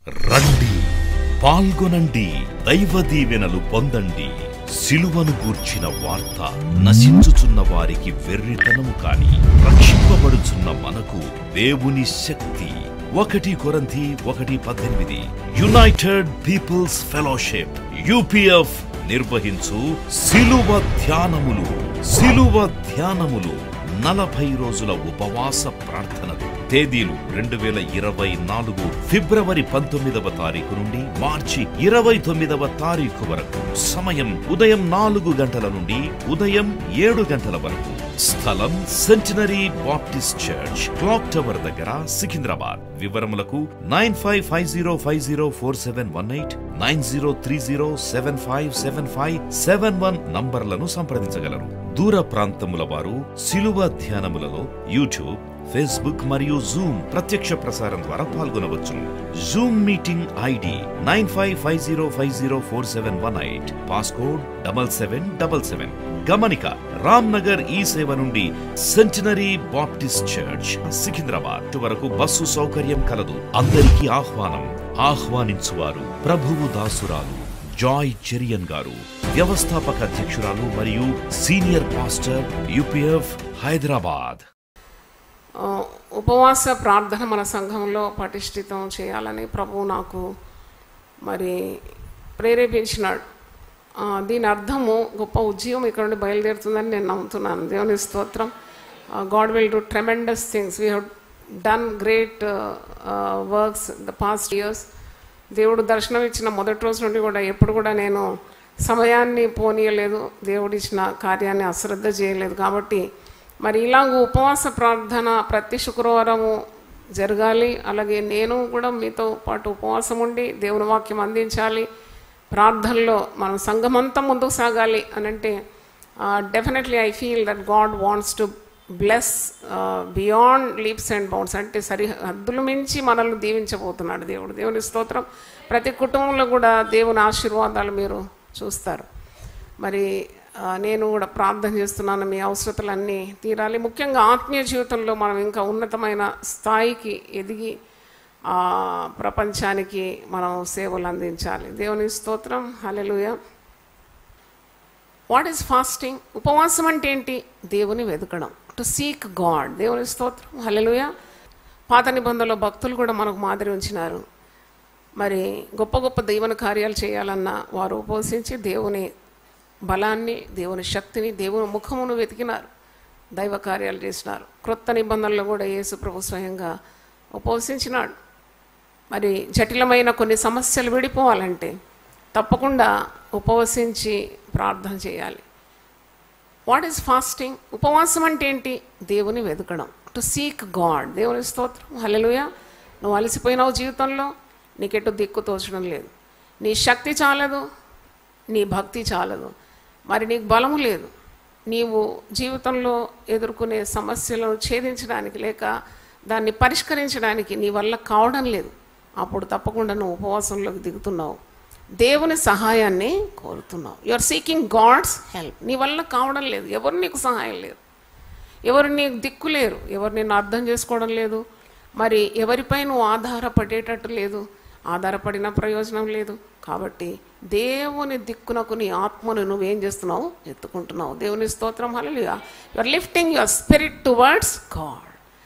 రండి పాల్గొనండి దైవ దీవెనలు పొందండి సిలువను గూర్చిన వార్త నశించుచున్న వారికి వెర్రితనము కాని రక్షింపబడుచున్న మనకు దేవుని శక్తి ఒకటి కొరంథీ ఒకటి పద్దెనిమిది యునైటెడ్ పీపుల్స్ ఫెలోషిప్ యూపీఎఫ్ నిర్వహించు సిలువ ధ్యానములు సిలువ ధ్యానములు నలభై రోజుల ఉపవాస ప్రార్థనలు తేదీలు రెండు వేల ఇరవై నాలుగు ఫిబ్రవరి పంతొమ్మిదవ తారీఖు నుండి మార్చి ఇరవై తొమ్మిదవ తారీఖు వరకు సమయం ఉదయం నాలుగు గంటల నుండి ఉదయం ఏడు గంటల వరకు స్థలం centenary Baptist church clock tower దగ్గర సికింద్రాబాద్ వివరములకు nine five five zero five zero four seven one eight nine zero three zero seven five seven five seven one నంబర్లను సంప్రదించగలరు దూర ప్రాంతముల వారు సిలువ ధ్యానములలో యూట్యూబ్ ఫేస్బుక్ మరియు జూమ్ ప్రత్యక్ష ప్రసారం ద్వారా పాల్గొనవచ్చును Zoom meeting ID nine five five zero five zero four seven one eight passcode double seven double seven గమనిక రామ్ నగర్ ఈ సేవ నుండి సెంటినరీ బాప్టిస్ట్ చర్చ్ సికింద్రాబాద్ వరకు బస్సు సౌకర్యం కలదు అందరికీ ఆహ్వానం ఆహ్వానించువారు ప్రభువు దాసురాలు జాయ్ చెరియన్ గారు వ్యవస్థాపక అధ్యక్షురాలు మరియు సీనియర్ పాస్టర్ యూపీఎఫ్ హైదరాబాద్ ఆ, ఉపవాస ప్రార్థన మన సంఘంలో పటిష్ఠితం చేయాలని ప్రభువు నాకు మరి ప్రేరేపించినాడు ఆ, దీని అర్థము గొప్ప ఉద్యమం ఇక్కడ నుండి బయలుదేరుతుందని నేను నమ్ముతున్నాను దేవుని స్తోత్రం God will do tremendous things we have done great works the past years దేవుడు దర్శనం ఇచ్చిన మొదటి రోజు నుండి కూడా ఎప్పుడు కూడా నేను సమయాన్ని పోనీయలేదు దేవుడు ఇచ్చిన కార్యాన్ని అశ్రద్ధ చేయలేదు కాబట్టి మరి ఇలాగ ఉపవాస ప్రార్థన ప్రతి శుక్రవారము జరగాలి అలాగే నేను కూడా మీతో పాటు ఉపవాసం ఉండి దేవుని వాక్యం అందించాలి ప్రార్థనలో మనం సంఘమంతా ముందుకు సాగాలి అని అంటే definitely I feel that God wants to bless beyond leaps and bounds అంటే సరి హద్దులు మించి మనల్ని దీవించబోతున్నాడు దేవుడు దేవుని స్తోత్రం ప్రతి కుటుంబంలో కూడా దేవుని ఆశీర్వాదాలు మీరు చూస్తారు మరి ఆ, నేను కూడా ప్రార్థన చేస్తున్నాను మీ అవసరతలన్నీ తీరాలి ముఖ్యంగా ఆత్మీయ జీవితంలో మనం ఇంకా ఉన్నతమైన స్థాయికి ఎదిగి ఆ, ప్రపంచానికి మనం సేవలు అందించాలి దేవుని స్తోత్రం హల్లెలూయ వాట్ ఈస్ ఫాస్టింగ్ ఉపవాసం అంటే ఏంటి దేవుని వెతకడం టు సీక్ గాడ్ దేవుని స్తోత్రం హల్లెలూయ పాత నిబంధనలో భక్తులు కూడా మనకు మాదిరి ఉంచినారు మరి గొప్ప గొప్ప దీవెన కార్యాలు చేయాలన్నా వారు ఉపవసించి దేవుని బలాన్ని దేవుని శక్తిని దేవుని ముఖమును వెతికినారు దైవ కార్యాలు చేసినారు క్రొత్త నిబంధనలు కూడా యేసు ప్రభు స్వయంగా ఉపవసించినాడు మరి జటిలమైన కొన్ని సమస్యలు విడిపోవాలంటే తప్పకుండా ఉపవసించి ప్రార్థన చేయాలి వాట్ ఈస్ ఫాస్టింగ్ ఉపవాసం అంటే ఏంటి దేవుని వెతకడం టు సీక్ గాడ్ దేవుని స్తోత్రం హల్లెలూయ నువ్వు అలసిపోయినావు జీవితంలో నీకెటు దిక్కు తోచడం లేదు నీ శక్తి చాలదు నీ భక్తి చాలదు మరి నీకు బలము లేదు నీవు జీవితంలో ఎదుర్కొనే సమస్యలను ఛేదించడానికి లేక దాన్ని పరిష్కరించడానికి నీ వల్ల కావడం లేదు అప్పుడు తప్పకుండా నువ్వు ఉపవాసంలోకి దిగుతున్నావు దేవుని సహాయాన్ని కోరుతున్నావు you are seeking God's help నీ వల్ల కావడం లేదు ఎవరు నీకు సహాయం లేదు ఎవరు నీకు దిక్కు లేరు ఎవరు నిన్ను అర్థం చేసుకోవడం లేదు మరి ఎవరిపై నువ్వు ఆధారపడేటట్టు లేదు ఆధారపడిన ప్రయోజనం లేదు కాబట్టి దేవుని దిక్కునకు నీ ఆత్మను నువ్వేం చేస్తున్నావు ఎత్తుకుంటున్నావు దేవుని స్తోత్రం హల్లెలూయా you are lifting your spirit towards God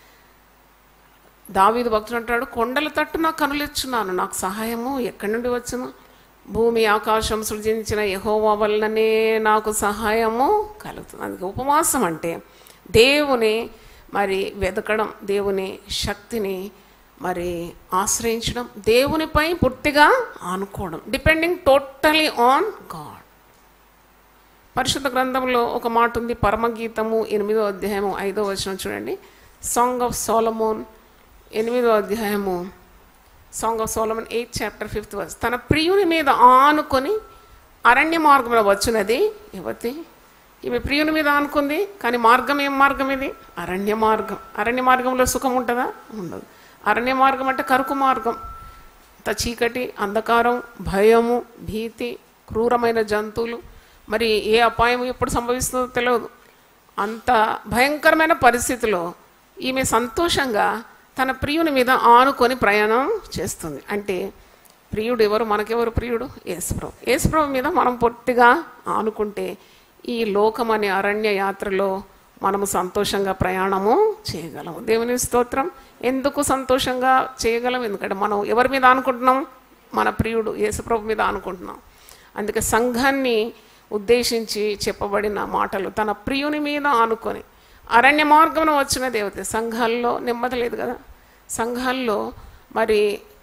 దావీదు భక్తుడు అంటాడు కొండల తట్టు నాకు కనులిచ్చున్నాను నాకు సహాయము ఎక్కడి నుండి వచ్చును భూమి ఆకాశం సృజించిన యహోవా వల్లనే నాకు సహాయము కలుగుతుంది అందుకే ఉపవాసం అంటే దేవుని మరి వెతకడం దేవుని శక్తిని మరి ఆశ్రయించడం దేవునిపై పూర్తిగా ఆనుకోవడం డిపెండింగ్ టోటలీ ఆన్ గాడ్ పరిశుద్ధ గ్రంథంలో ఒక మాట ఉంది పరమగీతము ఎనిమిదో అధ్యాయము ఐదో వచనం చూడండి సాంగ్ ఆఫ్ సోలమోన్ ఎనిమిదో అధ్యాయము song of Solomon eighth chapter fifth verse తన ప్రియుని మీద ఆనుకొని అరణ్య మార్గంలో వచ్చినది యువతి ఈమె ప్రియుని మీద ఆనుకుంది కానీ మార్గం ఏం మార్గం ఇది అరణ్య మార్గం అరణ్య మార్గంలో సుఖం ఉంటుందా ఉండదు అరణ్య మార్గం అంటే కరుకు మార్గం అంత చీకటి అంధకారం భయము భీతి క్రూరమైన జంతువులు మరి ఏ అపాయం ఎప్పుడు సంభవిస్తుందో తెలియదు అంత భయంకరమైన పరిస్థితిలో ఈమె సంతోషంగా తన ప్రియుని మీద ఆనుకొని ప్రయాణం చేస్తుంది అంటే ప్రియుడు ఎవరు మనకెవరు ప్రియుడు యేసుప్రభు యేసుప్రభు మీద మనం పొట్టిగా ఆనుకుంటే ఈ లోకం అనే అరణ్య యాత్రలో మనము సంతోషంగా ప్రయాణము చేయగలము దేవుని స్తోత్రం ఎందుకు సంతోషంగా చేయగలం ఎందుకంటే మనం ఎవరి మీద ఆనుకుంటున్నాం మన ప్రియుడు యేసుప్రభు మీద ఆనుకుంటున్నాం అందుకే సంఘాన్ని ఉద్దేశించి చెప్పబడిన మాటలు తన ప్రియుని మీద ఆనుకొని అరణ్య మార్గమున వచ్చిన దేవత సంఘాల్లో నెమ్మది లేదు కదా సంఘాల్లో మరి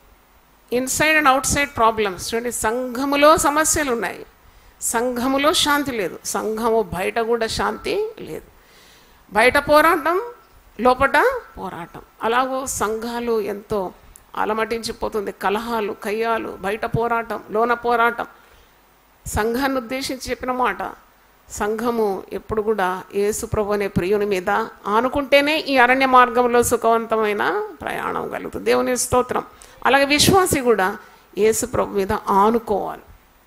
inside and outside problems చూడండి సంఘములో సమస్యలు ఉన్నాయి సంఘములో శాంతి లేదు సంఘము బయట కూడా శాంతి లేదు బయట పోరాటం లోపట పోరాటం అలాగూ సంఘాలు ఎంతో అలమటించిపోతుంది కలహాలు కయ్యాలు బయట పోరాటం లోన పోరాటం సంఘాన్ని ఉద్దేశించి చెప్పిన మాట సంఘము ఎప్పుడు కూడా యేసు ప్రభు అనే ప్రియుని మీద ఆనుకుంటేనే ఈ అరణ్య మార్గంలో సుఖవంతమైన ప్రయాణం కలుగుతుంది దేవుని స్తోత్రం అలాగే విశ్వాసి కూడా యేసు ప్రభు మీద ఆనుకోవాలి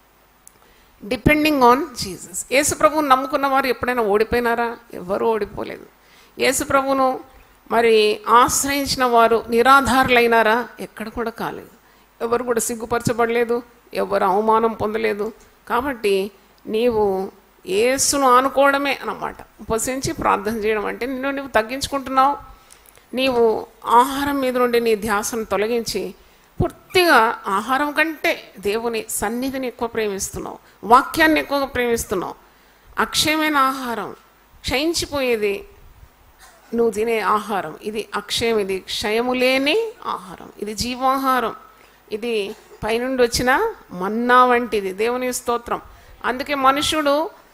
డిపెండింగ్ ఆన్ జీసస్ యేసు ప్రభువుని నమ్ముకున్న వారు ఎప్పుడైనా ఓడిపోయినారా ఎవరు ఓడిపోలేదు యేసు ప్రభువును మరి ఆశ్రయించిన వారు నిరాధారులైనారా ఎక్కడ కూడా కాలేదు ఎవరు కూడా సిగ్గుపరచబడలేదు ఎవరు అవమానం పొందలేదు కాబట్టి నీవు యేసును ఆనుకోవడమే అన్నమాట ఉపసించి ప్రార్థన చేయడం అంటే నిన్ను నువ్వు తగ్గించుకుంటున్నావు నీవు ఆహారం మీద నుండి నీ ధ్యాసను తొలగించి పూర్తిగా ఆహారం కంటే దేవుని సన్నిధిని ఎక్కువ ప్రేమిస్తున్నావు వాక్యాన్ని ఎక్కువగా ప్రేమిస్తున్నావు అక్షయమైన ఆహారం క్షయించిపోయేది నువ్వు తినే ఆహారం ఇది అక్షయం ఇది క్షయము లేని ఆహారం ఇది జీవాహారం ఇది పైనుండి వచ్చిన మన్నా వంటిది దేవుని స్తోత్రం అందుకే మనుషుడు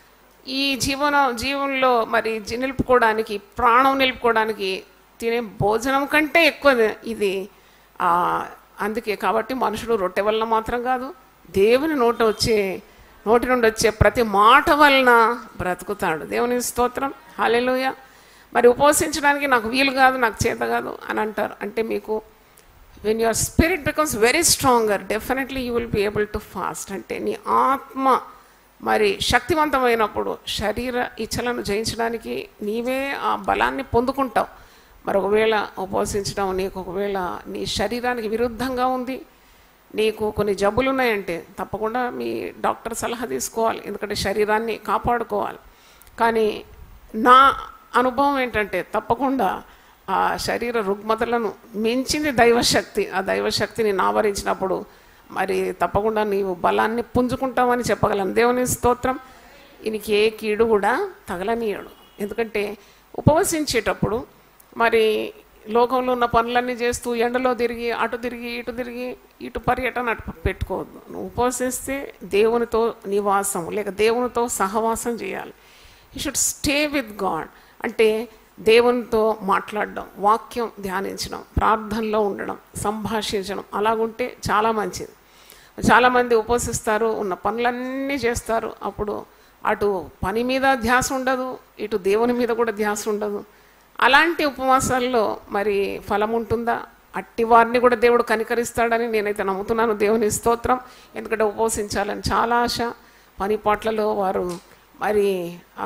ఈ జీవన జీవంలో మరి జీ- నిలుపుకోవడానికి ప్రాణం నిలుపుకోవడానికి తినే భోజనం కంటే ఎక్కువ ఇది ఆ, అందుకే కాబట్టి మనుషుడు రొట్టె వలన మాత్రం కాదు దేవుని నోట వచ్చే నోటి నుండి వచ్చే ప్రతి మాట వలన బ్రతుకుతాడు దేవుని స్తోత్రం హాలెలుయ మరి ఉపవసించడానికి నాకు వీలు కాదు నాకు చేత కాదు అని అంటారు అంటే మీకు when your spirit becomes very stronger definitely you will be able to fast అంటే నీ ఆత్మ మరి శక్తివంతమైనప్పుడు శరీర ఇచ్చలను జయించడానికి నీవే ఆ బలాన్ని పొందుకుంటావు మరి ఒకవేళ ఉపవసించడం నీకు ఒకవేళ నీ శరీరానికి విరుద్ధంగా ఉంది నీకు కొన్ని జబ్బులు ఉన్నాయంటే తప్పకుండా మీ డాక్టర్ సలహా తీసుకోవాలి ఎందుకంటే శరీరాన్ని కాపాడుకోవాలి కానీ నా అనుభవం ఏంటంటే తప్పకుండా ఆ శరీర రుగ్మతలను మించింది దైవశక్తి ఆ దైవశక్తిని నావరించినప్పుడు మరి తప్పకుండా నీవు బలాన్ని పుంజుకుంటావని చెప్పగలను దేవుని స్తోత్రం ఈయనకి ఏ కీడు కూడా తగలనీయడు ఎందుకంటే ఉపవసించేటప్పుడు మరి లోకంలో ఉన్న పనులన్నీ చేస్తూ ఎండలో తిరిగి అటు తిరిగి ఇటు తిరిగి ఇటు పర్యటన అటు పెట్టుకోవద్దు నువ్వు ఉపవసిస్తే దేవునితో నివాసం లేక దేవునితో సహవాసం చేయాలి you should stay with God అంటే దేవునితో మాట్లాడడం వాక్యం ధ్యానించడం ప్రార్థనలో ఉండడం సంభాషించడం అలాగుంటే చాలా మంచిది చాలామంది ఉపవసిస్తారు ఉన్న పనులన్నీ చేస్తారు అప్పుడు అటు పని మీద ధ్యాస ఉండదు ఇటు దేవుని మీద కూడా ధ్యాస ఉండదు అలాంటి ఉపవాసాల్లో మరి ఫలం ఉంటుందా అట్టి వారిని కూడా దేవుడు కనికరిస్తాడని నేనైతే నమ్ముతున్నాను దేవుని స్తోత్రం ఎందుకంటే ఉపవసించాలని చాలా ఆశ పని పాటలలో వారు మరి ఆ,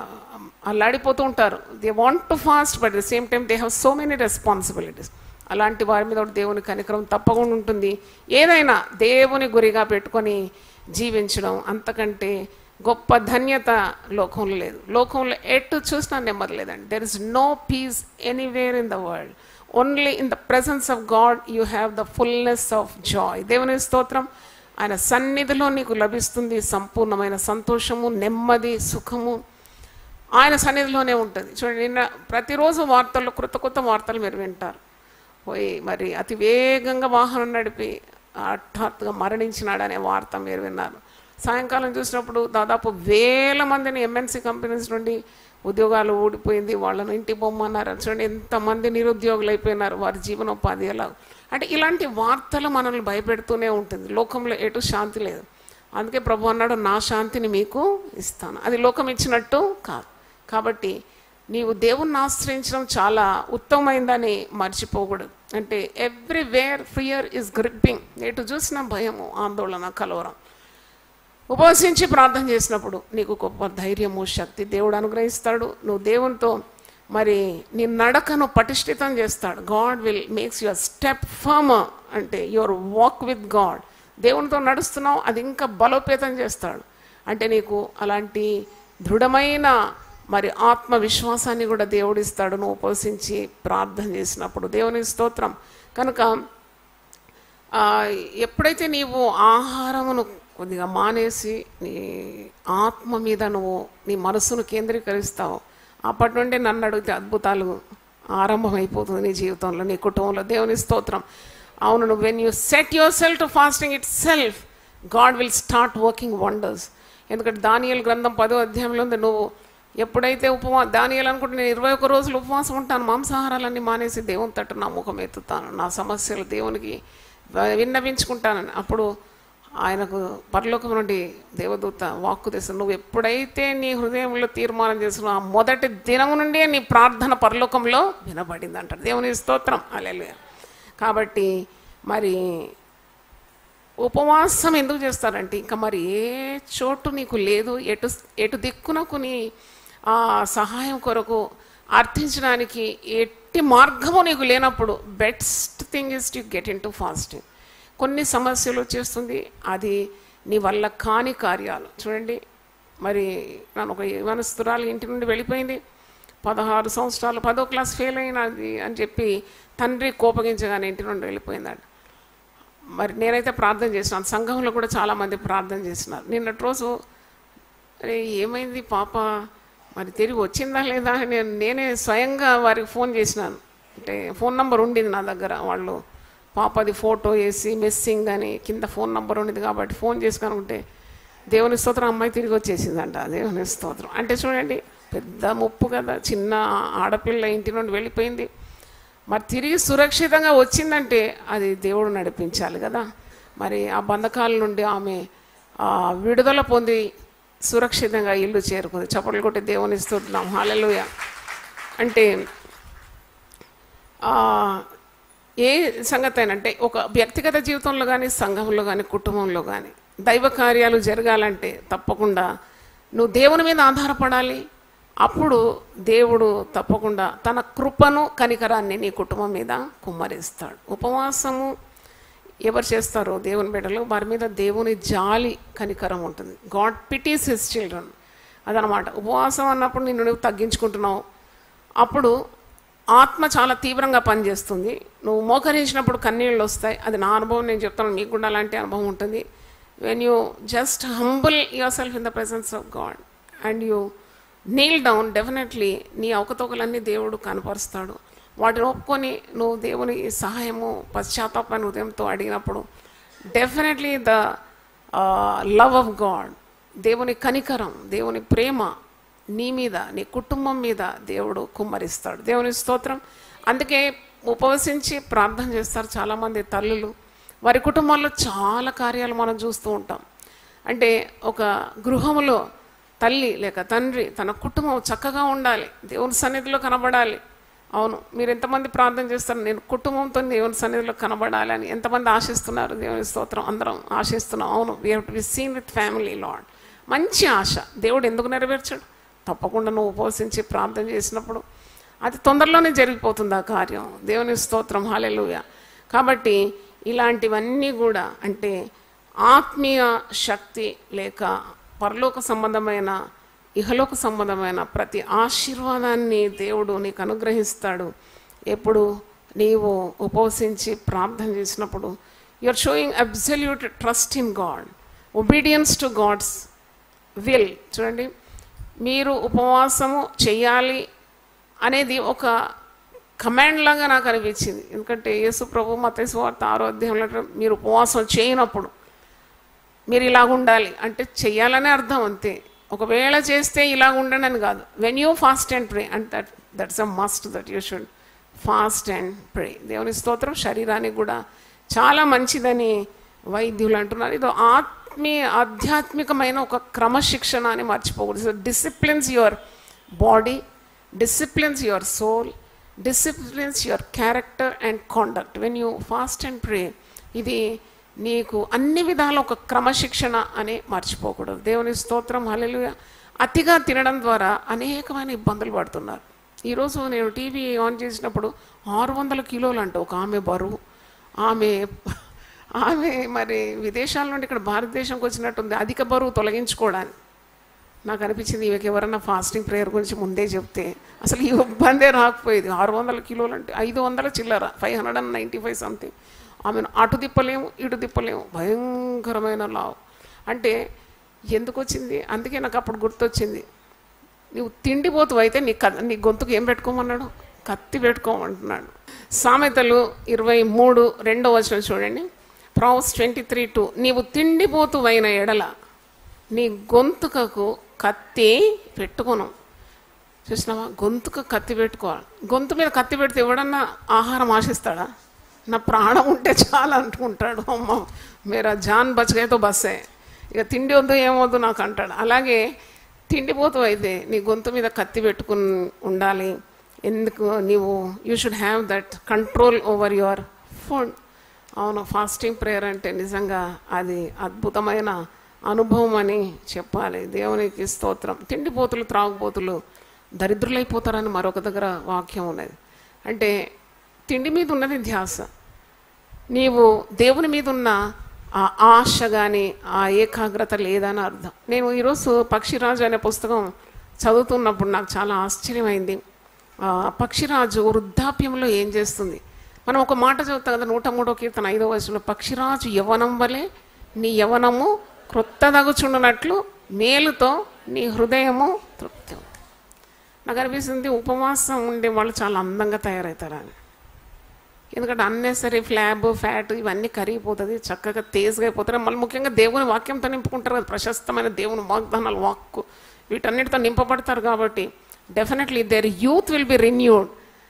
అల్లాడిపోతూ ఉంటారు they want to fast but the same time they have so many responsibilities అలాంటి వారి మీద కూడా దేవుని కనికరం తప్పకుండా ఉంటుంది ఏదైనా దేవుని గురిగా పెట్టుకొని జీవించడం అంతకంటే గొప్ప ధన్యత లోకంలో లేదు లోకంలో ఎటు చూసినా నెమ్మది లేదండి there is no peace anywhere in the world only in the presence of God you have the fullness of joy దేవుని స్తోత్రం ఆయన సన్నిధిలో నీకు లభిస్తుంది సంపూర్ణమైన సంతోషము నెమ్మది సుఖము ఆయన సన్నిధిలోనే ఉంటుంది చూడండి నిన్న ప్రతిరోజు వార్తల్లో కొత్త కొత్త వార్తలు మీరు వింటారు పోయి మరి అతి వేగంగా వాహనం నడిపి హఠాత్తుగా మరణించినాడనే వార్త మీరు విన్నారు సాయంకాలం చూసినప్పుడు దాదాపు వేల మందిని ఎంఎన్సీ కంపెనీస్ నుండి ఉద్యోగాలు ఊడిపోయింది వాళ్ళను ఇంటి బొమ్మన్నారు చూడండి ఎంతమంది నిరుద్యోగులు అయిపోయినారు వారి జీవనోపాధి ఎలా అంటే ఇలాంటి వార్తలు మనల్ని భయపెడుతూనే ఉంటుంది లోకంలో ఎటు శాంతి లేదు అందుకే ప్రభు అన్నాడు నా శాంతిని మీకు ఇస్తాను అది లోకం ఇచ్చినట్టు కాదు కాబట్టి నీవు దేవుణ్ణి ఆశ్రయించడం చాలా ఉత్తమమైందని మర్చిపోకూడదు అంటే ఎవ్రీవేర్ ఫియర్ ఇస్ గ్రిప్పింగ్ ఎటు చూసిన భయము ఆందోళన కలవరం ఉపవసించి ప్రార్థన చేసినప్పుడు నీకు గొప్ప ధైర్యము శక్తి దేవుడు అనుగ్రహిస్తాడు నువ్వు దేవునితో మరి నీ నడకను పటిష్ఠితం చేస్తాడు God will makes your step firmer అంటే యువర్ వాక్ విత్ గాడ్ దేవునితో నడుస్తున్నావు అది ఇంకా బలోపేతం చేస్తాడు అంటే నీకు అలాంటి దృఢమైన మరి ఆత్మవిశ్వాసాన్ని కూడా దేవుడు ఇస్తాడు నువ్వు ఉపవసించి ప్రార్థన చేసినప్పుడు దేవుని స్తోత్రం కనుక ఆ, ఎప్పుడైతే నీవు ఆహారమును కొద్దిగా మానేసి నీ ఆత్మ మీద నువ్వు నీ మనసును కేంద్రీకరిస్తావు అప్పటి నుండి నన్ను అడిగితే అద్భుతాలు ఆరంభమైపోతుంది నీ జీవితంలో నీ కుటుంబంలో దేవుని స్తోత్రం అవును నువ్వు when you set yourself to fasting itself God will start working wonders ఎందుకంటే దానియల్ గ్రంథం పదో అధ్యాయంలో ఉంది నువ్వు ఎప్పుడైతే ఉపవా దానియలు అనుకుంటే నేను ఇరవై ఒక్క రోజులు ఉపవాసం ఉంటాను మాంసాహారాలన్నీ మానేసి దేవుని తట్టు నా ముఖం ఎత్తుతాను నా సమస్యలు దేవునికి విన్నవించుకుంటానని అప్పుడు ఆయనకు పరలోకం నుండి దేవదూత వాక్కు తెస్తాను నువ్వు ఎప్పుడైతే నీ హృదయంలో తీర్మానం చేస్తున్నావు ఆ మొదటి దినము నుండే నీ ప్రార్థన పరలోకంలో వినబడింది అంటారు దేవుని స్తోత్రం అలెలుయ కాబట్టి మరి ఉపవాసం ఎందుకు చేస్తారంటే ఇంకా మరి ఏ చోటు నీకు లేదు ఎటు ఎటు దిక్కునకు నీ ఆ సహాయం కొరకు అర్థించడానికి ఎట్టి మార్గము నీకు లేనప్పుడు best thing is to get into fasting కొన్ని సమస్యలు వచ్చేస్తుంది అది నీ వల్ల కాని కార్యాలు చూడండి మరి నన్ను ఒక యవనస్తురాలు ఇంటి నుండి వెళ్ళిపోయింది పదహారు సంవత్సరాలు పదో క్లాస్ ఫెయిల్ అయినది అని చెప్పి తండ్రి కోపగించగానే ఇంటి నుండి వెళ్ళిపోయిందట మరి నేనైతే ప్రార్థన చేసినాను సంఘంలో కూడా చాలామంది ప్రార్థన చేసినారు నిన్నటి రోజు అరే ఏమైంది పాప మరి తిరిగి వచ్చిందా లేదా అని నేను నేనే స్వయంగా వారికి ఫోన్ చేసినాను అంటే ఫోన్ నంబర్ ఉండింది నా దగ్గర వాళ్ళు పాపది ఫోటో వేసి మిస్సింగ్ అని కింద ఫోన్ నంబర్ ఉండింది కాబట్టి ఫోన్ చేసి కనుకుంటే దేవుని స్తోత్రం అమ్మాయి తిరిగి వచ్చేసిందంట దేవుని స్తోత్రం అంటే చూడండి పెద్ద ముప్పు కదా చిన్న ఆడపిల్ల ఇంటి నుండి వెళ్ళిపోయింది మరి తిరిగి సురక్షితంగా వచ్చిందంటే అది దేవుడు నడిపించాలి కదా మరి ఆ బంధకాల నుండి ఆమె ఆ, విడుదల పొంది సురక్షితంగా ఇల్లు చేరుకుంది చప్పట్లు కొట్టి దేవుని స్తున్నాం హాలెలుయ అంటే ఆ, ఏ సంగతి అయినంటే ఒక వ్యక్తిగత జీవితంలో కానీ సంఘంలో కానీ కుటుంబంలో కానీ దైవ కార్యాలు జరగాలంటే తప్పకుండా నువ్వు దేవుని మీద ఆధారపడాలి అప్పుడు దేవుడు తప్పకుండా తన కృపను కనికరాన్ని నీ కుటుంబం మీద కుమ్మరిస్తాడు ఉపవాసము ఎవరు చేస్తారో దేవుని బిడ్డలు వారి మీద దేవుని జాలి కనికరం ఉంటుంది గాడ్ పిటీస్ హిస్ చిల్డ్రన్ అదనమాట ఉపవాసం అన్నప్పుడు నిన్ను నువ్వు తగ్గించుకుంటున్నావు అప్పుడు ఆత్మ చాలా తీవ్రంగా పనిచేస్తుంది నువ్వు మోకరించినప్పుడు కన్నీళ్ళు వస్తాయి అది నా అనుభవం నేను చెప్తాను మీకు కూడా అలాంటి అనుభవం ఉంటుంది when you just humble yourself in the presence of God and you kneel down definitely నీ అవకతవకలన్నీ దేవుడు కనపరుస్తాడు వాటిని ఒప్పుకొని నువ్వు దేవుని సహాయము పశ్చాత్తాపాన్ని ఉదయంతో అడిగినప్పుడు definitely the love of God దేవుని కనికరం దేవుని ప్రేమ నీ మీద నీ కుటుంబం మీద దేవుడు కుమ్మరిస్తాడు దేవుని స్తోత్రం అందుకే ఉపవసించి ప్రార్థన చేస్తారు చాలామంది తల్లులు వారి కుటుంబాల్లో చాలా కార్యాలు మనం చూస్తూ ఉంటాం అంటే ఒక గృహములో తల్లి లేక తండ్రి తన కుటుంబం చక్కగా ఉండాలి దేవుని సన్నిధిలో కనబడాలి అవును మీరు ఎంతమంది ప్రార్థన చేస్తారు నేను కుటుంబంతో దేవుని సన్నిధిలో కనబడాలి అని ఎంతమంది ఆశిస్తున్నారు దేవుని స్తోత్రం అందరం ఆశిస్తున్నాం అవును we have to be seen with family లాడ్ మంచి ఆశ దేవుడు ఎందుకు నెరవేర్చాడు తప్పకుండా నువ్వు ఉపవసించి ప్రార్థన చేసినప్పుడు అది తొందరలోనే జరిగిపోతుంది ఆ కార్యం దేవుని స్తోత్రం హాలెలుయ కాబట్టి ఇలాంటివన్నీ కూడా అంటే ఆత్మీయ శక్తి లేక పరలోక సంబంధమైన ఇహలోక సంబంధమైన ప్రతి ఆశీర్వాదాన్ని దేవుడు నీకు అనుగ్రహిస్తాడు ఎప్పుడు నీవు ఉపవసించి ప్రార్థన చేసినప్పుడు you are showing absolute trust in God obedience to God's will చూడండి మీరు ఉపవాసము చేయాలి అనేది ఒక కమాండ్ లాగా నాకు అనిపించింది ఎందుకంటే యేసు ప్రభు మత వార్త ఆరో అధ్యాయంలో అంటారు, మీరు ఉపవాసం చేయనప్పుడు మీరు ఇలాగ ఉండాలి అంటే చెయ్యాలనే అర్థం అంతే ఒకవేళ చేస్తే ఇలాగ ఉండండి అని కాదు when you fast and pray and that that's a must that you should fast and pray దేవుని స్తోత్రం శరీరానికి కూడా చాలా మంచిదని వైద్యులు అంటున్నారు ఇది ఆత్మీయ ఆధ్యాత్మికమైన ఒక క్రమశిక్షణ అని మర్చిపోకూడదు disciplines your body disciplines your soul disciplines your character and conduct when you fast and pray ఇది నీకు అన్ని విధాల ఒక క్రమశిక్షణ అని మర్చిపోకూడదు దేవుని స్తోత్రం హల్లెలూయా అతిగా తినడం ద్వారా అనేకమైన ఇబ్బందులు పడుతున్నారు ఈరోజు నేను టీవీ ఆన్ చేసినప్పుడు ఆరు వందల కిలోలు అంట ఒక ఆమె బరువు ఆమె ఆమె మరి విదేశాల నుండి ఇక్కడ భారతదేశంకి వచ్చినట్టుంది అధిక బరువు తొలగించుకోవడానికి నాకు అనిపించింది ఈమెకి ఎవరన్నా ఫాస్టింగ్ ప్రేయర్ గురించి ముందే చెప్తే అసలు ఈ ఇబ్బందే రాకపోయేది ఆరు వందల కిలోలు అంటే ఐదు వందల చిల్లర five hundred and ninety five something ఆమెను అటు తిప్పలేము ఇటు తిప్పలేము భయంకరమైన లావు అంటే ఎందుకు వచ్చింది అందుకే నాకు అప్పుడు గుర్తొచ్చింది నువ్వు తిండిపోతు అయితే నీ క నీ గొంతుకు ఏం పెట్టుకోమన్నాడు కత్తి పెట్టుకోమంటున్నాడు సామెతలు ఇరవై మూడు రెండో వచనం చూడండి ప్రావస్ ట్వంటీ త్రీ టూ నీవు తిండిపోతు అయిన ఎడల నీ గొంతుకకు కత్తి పెట్టుకోను చూసినావా గొంతుకు కత్తి పెట్టుకోవాలి గొంతు మీద కత్తి పెడితే ఎవడన్నా ఆహారం ఆశిస్తాడా నా ప్రాణం ఉంటే చాలా అంటుకుంటాడు అమ్మ మీరా జాన్ బచ్చగాయతో బస్సే ఇక తిండి వద్దు ఏమొద్దు నాకు అంటాడు అలాగే తిండిపోతూ అయితే నీ గొంతు మీద కత్తి పెట్టుకుని ఉండాలి ఎందుకు నీవు you should have that control over your food అవును ఫాస్టింగ్ ప్రేయర్ అంటే నిజంగా అది అద్భుతమైన అనుభవం అని చెప్పాలి దేవునికి స్తోత్రం తిండిపోతులు త్రాగుబోతులు దరిద్రులైపోతారని మరొక దగ్గర వాక్యం ఉన్నది అంటే తిండి మీద ఉన్నది ధ్యాస నీవు దేవుని మీద ఉన్న ఆ ఆశ కానీ ఆ ఏకాగ్రత లేదని అర్థం నేను ఈరోజు పక్షిరాజు అనే పుస్తకం చదువుతున్నప్పుడు నాకు చాలా ఆశ్చర్యమైంది ఆ పక్షిరాజు వృద్ధాప్యంలో ఏం చేస్తుంది మనం ఒక మాట చదువుతాం కదా నూట మూడో కీర్తన ఐదో వయసులో పక్షిరాజు యవనం వలె నీ యవనము క్రొత్తదగుచుండునట్లు మేలుతో నీ హృదయము తృప్తి అవుతుంది నాకు అనిపిస్తుంది ఉపవాసం ఉండే వాళ్ళు చాలా అందంగా తయారవుతారని ఎందుకంటే అన్నెసరీ ఫ్లాబ్ ఫ్యాట్ ఇవన్నీ కరిగిపోతుంది చక్కగా తేజ్గా అయిపోతారు మళ్ళీ ముఖ్యంగా దేవుని వాక్యంతో నింపుకుంటారు కదా ప్రశస్తమైన దేవుని వాగ్దానాలు వాక్కు వీటన్నిటితో నింపబడతారు కాబట్టి definitely their youth will be renewed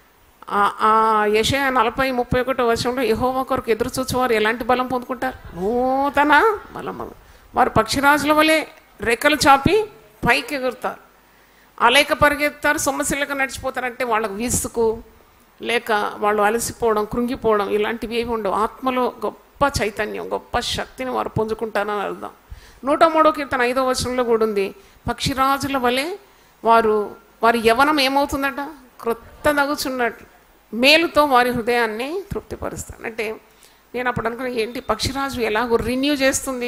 ఆ యశయ నలభై ముప్పై ఒకటో వర్షంలో యహోవా కొరకు ఎదురు చూచేవారు ఎలాంటి బలం పొందుకుంటారు నూతన బలం వారు పక్షిరాజుల వలె రెక్కలు చాపి పైకి ఎగురుతారు అలేక పరిగెత్తారు సొమ్మసిల్లక నడిచిపోతారంటే వాళ్ళకు విసుకు లేక వాళ్ళు అలసిపోవడం కృంగిపోవడం ఇలాంటివి ఏమి ఉండవు ఆత్మలో గొప్ప చైతన్యం గొప్ప శక్తిని వారు పుంజుకుంటారని అర్థం నూట మూడో కీర్తన ఐదో వచనంలో కూడా ఉంది పక్షిరాజుల వలె వారు వారి యవనం ఏమవుతుందట క్రొత్త నగుచున్నట్టు మేలుతో వారి హృదయాన్ని తృప్తిపరుస్తాను అంటే నేను అప్పుడు అనుకున్నా ఏంటి పక్షిరాజు ఎలాగో రిన్యూ చేస్తుంది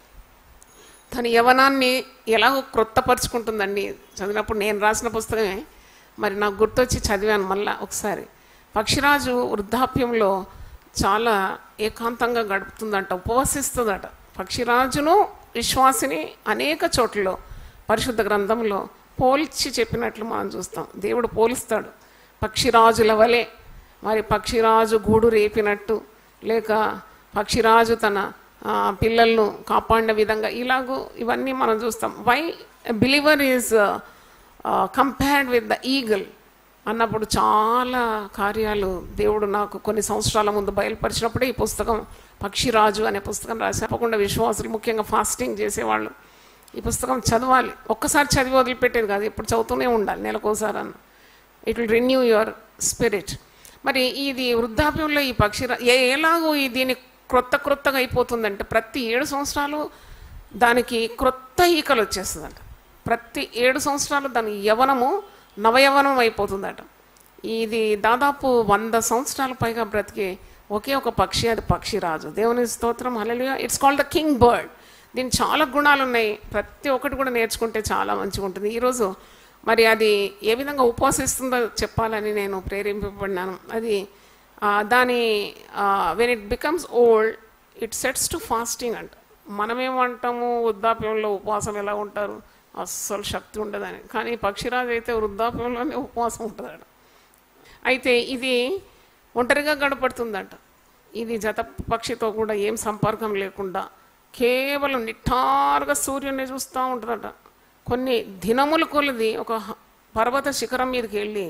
తన యవనాన్ని ఎలాగో క్రొత్తపరుచుకుంటుందండి చదివినప్పుడు నేను రాసిన పుస్తకమే మరి నాకు గుర్తొచ్చి చదివాను మళ్ళా ఒకసారి పక్షిరాజు వృద్ధాప్యంలో చాలా ఏకాంతంగా గడుపుతుందంట ఉపవసిస్తుందట పక్షిరాజును విశ్వాసిని అనేక చోట్లలో పరిశుద్ధ గ్రంథంలో పోల్చి చెప్పినట్లు మనం చూస్తాం దేవుడు పోలుస్తాడు పక్షిరాజుల వలె మరి పక్షిరాజు గూడు రేపినట్టు లేక పక్షిరాజు తన ఆ, పిల్లలను కాపాడిన విధంగా ఇలాగూ ఇవన్నీ మనం చూస్తాం why believer is compared with the eagle అన్నప్పుడు చాలా కార్యాలు దేవుడు నాకు కొన్ని సంవత్సరాల ముందు బయలుపరిచినప్పుడే ఈ పుస్తకం పక్షిరాజు అనే పుస్తకం రాసి తప్పకుండా విశ్వాసులు ముఖ్యంగా ఫాస్టింగ్ చేసేవాళ్ళు ఈ పుస్తకం చదవాలి ఒక్కసారి చదివి వదిలిపెట్టేది కాదు ఇప్పుడు చదువుతూనే ఉండాలి నెలకోసారి అన్న it will renew your spirit మరి ఇది వృద్ధాప్యంలో ఈ పక్షి ఏ ఎలాగో ఈ దీని క్రొత్త క్రొత్తగా అయిపోతుందంటే ప్రతి ఏడు సంవత్సరాలు దానికి క్రొత్త ఈకలు వచ్చేస్తుందంట ప్రతి ఏడు సంవత్సరాలు దాని యవనము నవయవనం అయిపోతుందట ఇది దాదాపు వంద సంవత్సరాల పైగా బ్రతికే ఒకే ఒక పక్షి అది పక్షి రాజు దేవుని స్తోత్రం హల్లెలూయా it's called the king bird దీని చాలా గుణాలు ఉన్నాయి ప్రతి ఒక్కటి కూడా నేర్చుకుంటే చాలా మంచిగా ఉంటుంది ఈరోజు మరి అది ఏ విధంగా ఉపవాసిస్తుందో చెప్పాలని నేను ప్రేరేపింపబడినాను అది ఆ, దాని when it becomes old it sets to fasting అంట మనమేమంటాము వృద్ధాప్యంలో ఉపవాసం ఎలా ఉంటారు అస్సలు శక్తి ఉండదని కానీ పక్షిరాజు అయితే వృద్ధాప్యంలోనే ఉపవాసం ఉంటుందట అయితే ఇది ఒంటరిగా గడపడుతుందంట ఇది జత పక్షితో కూడా ఏం సంపర్కం లేకుండా కేవలం నిఠారుగా సూర్యుడిని చూస్తూ ఉంటుందట కొన్ని దినముల కొలది ఒక హ- పర్వత శిఖరం మీదకి వెళ్ళి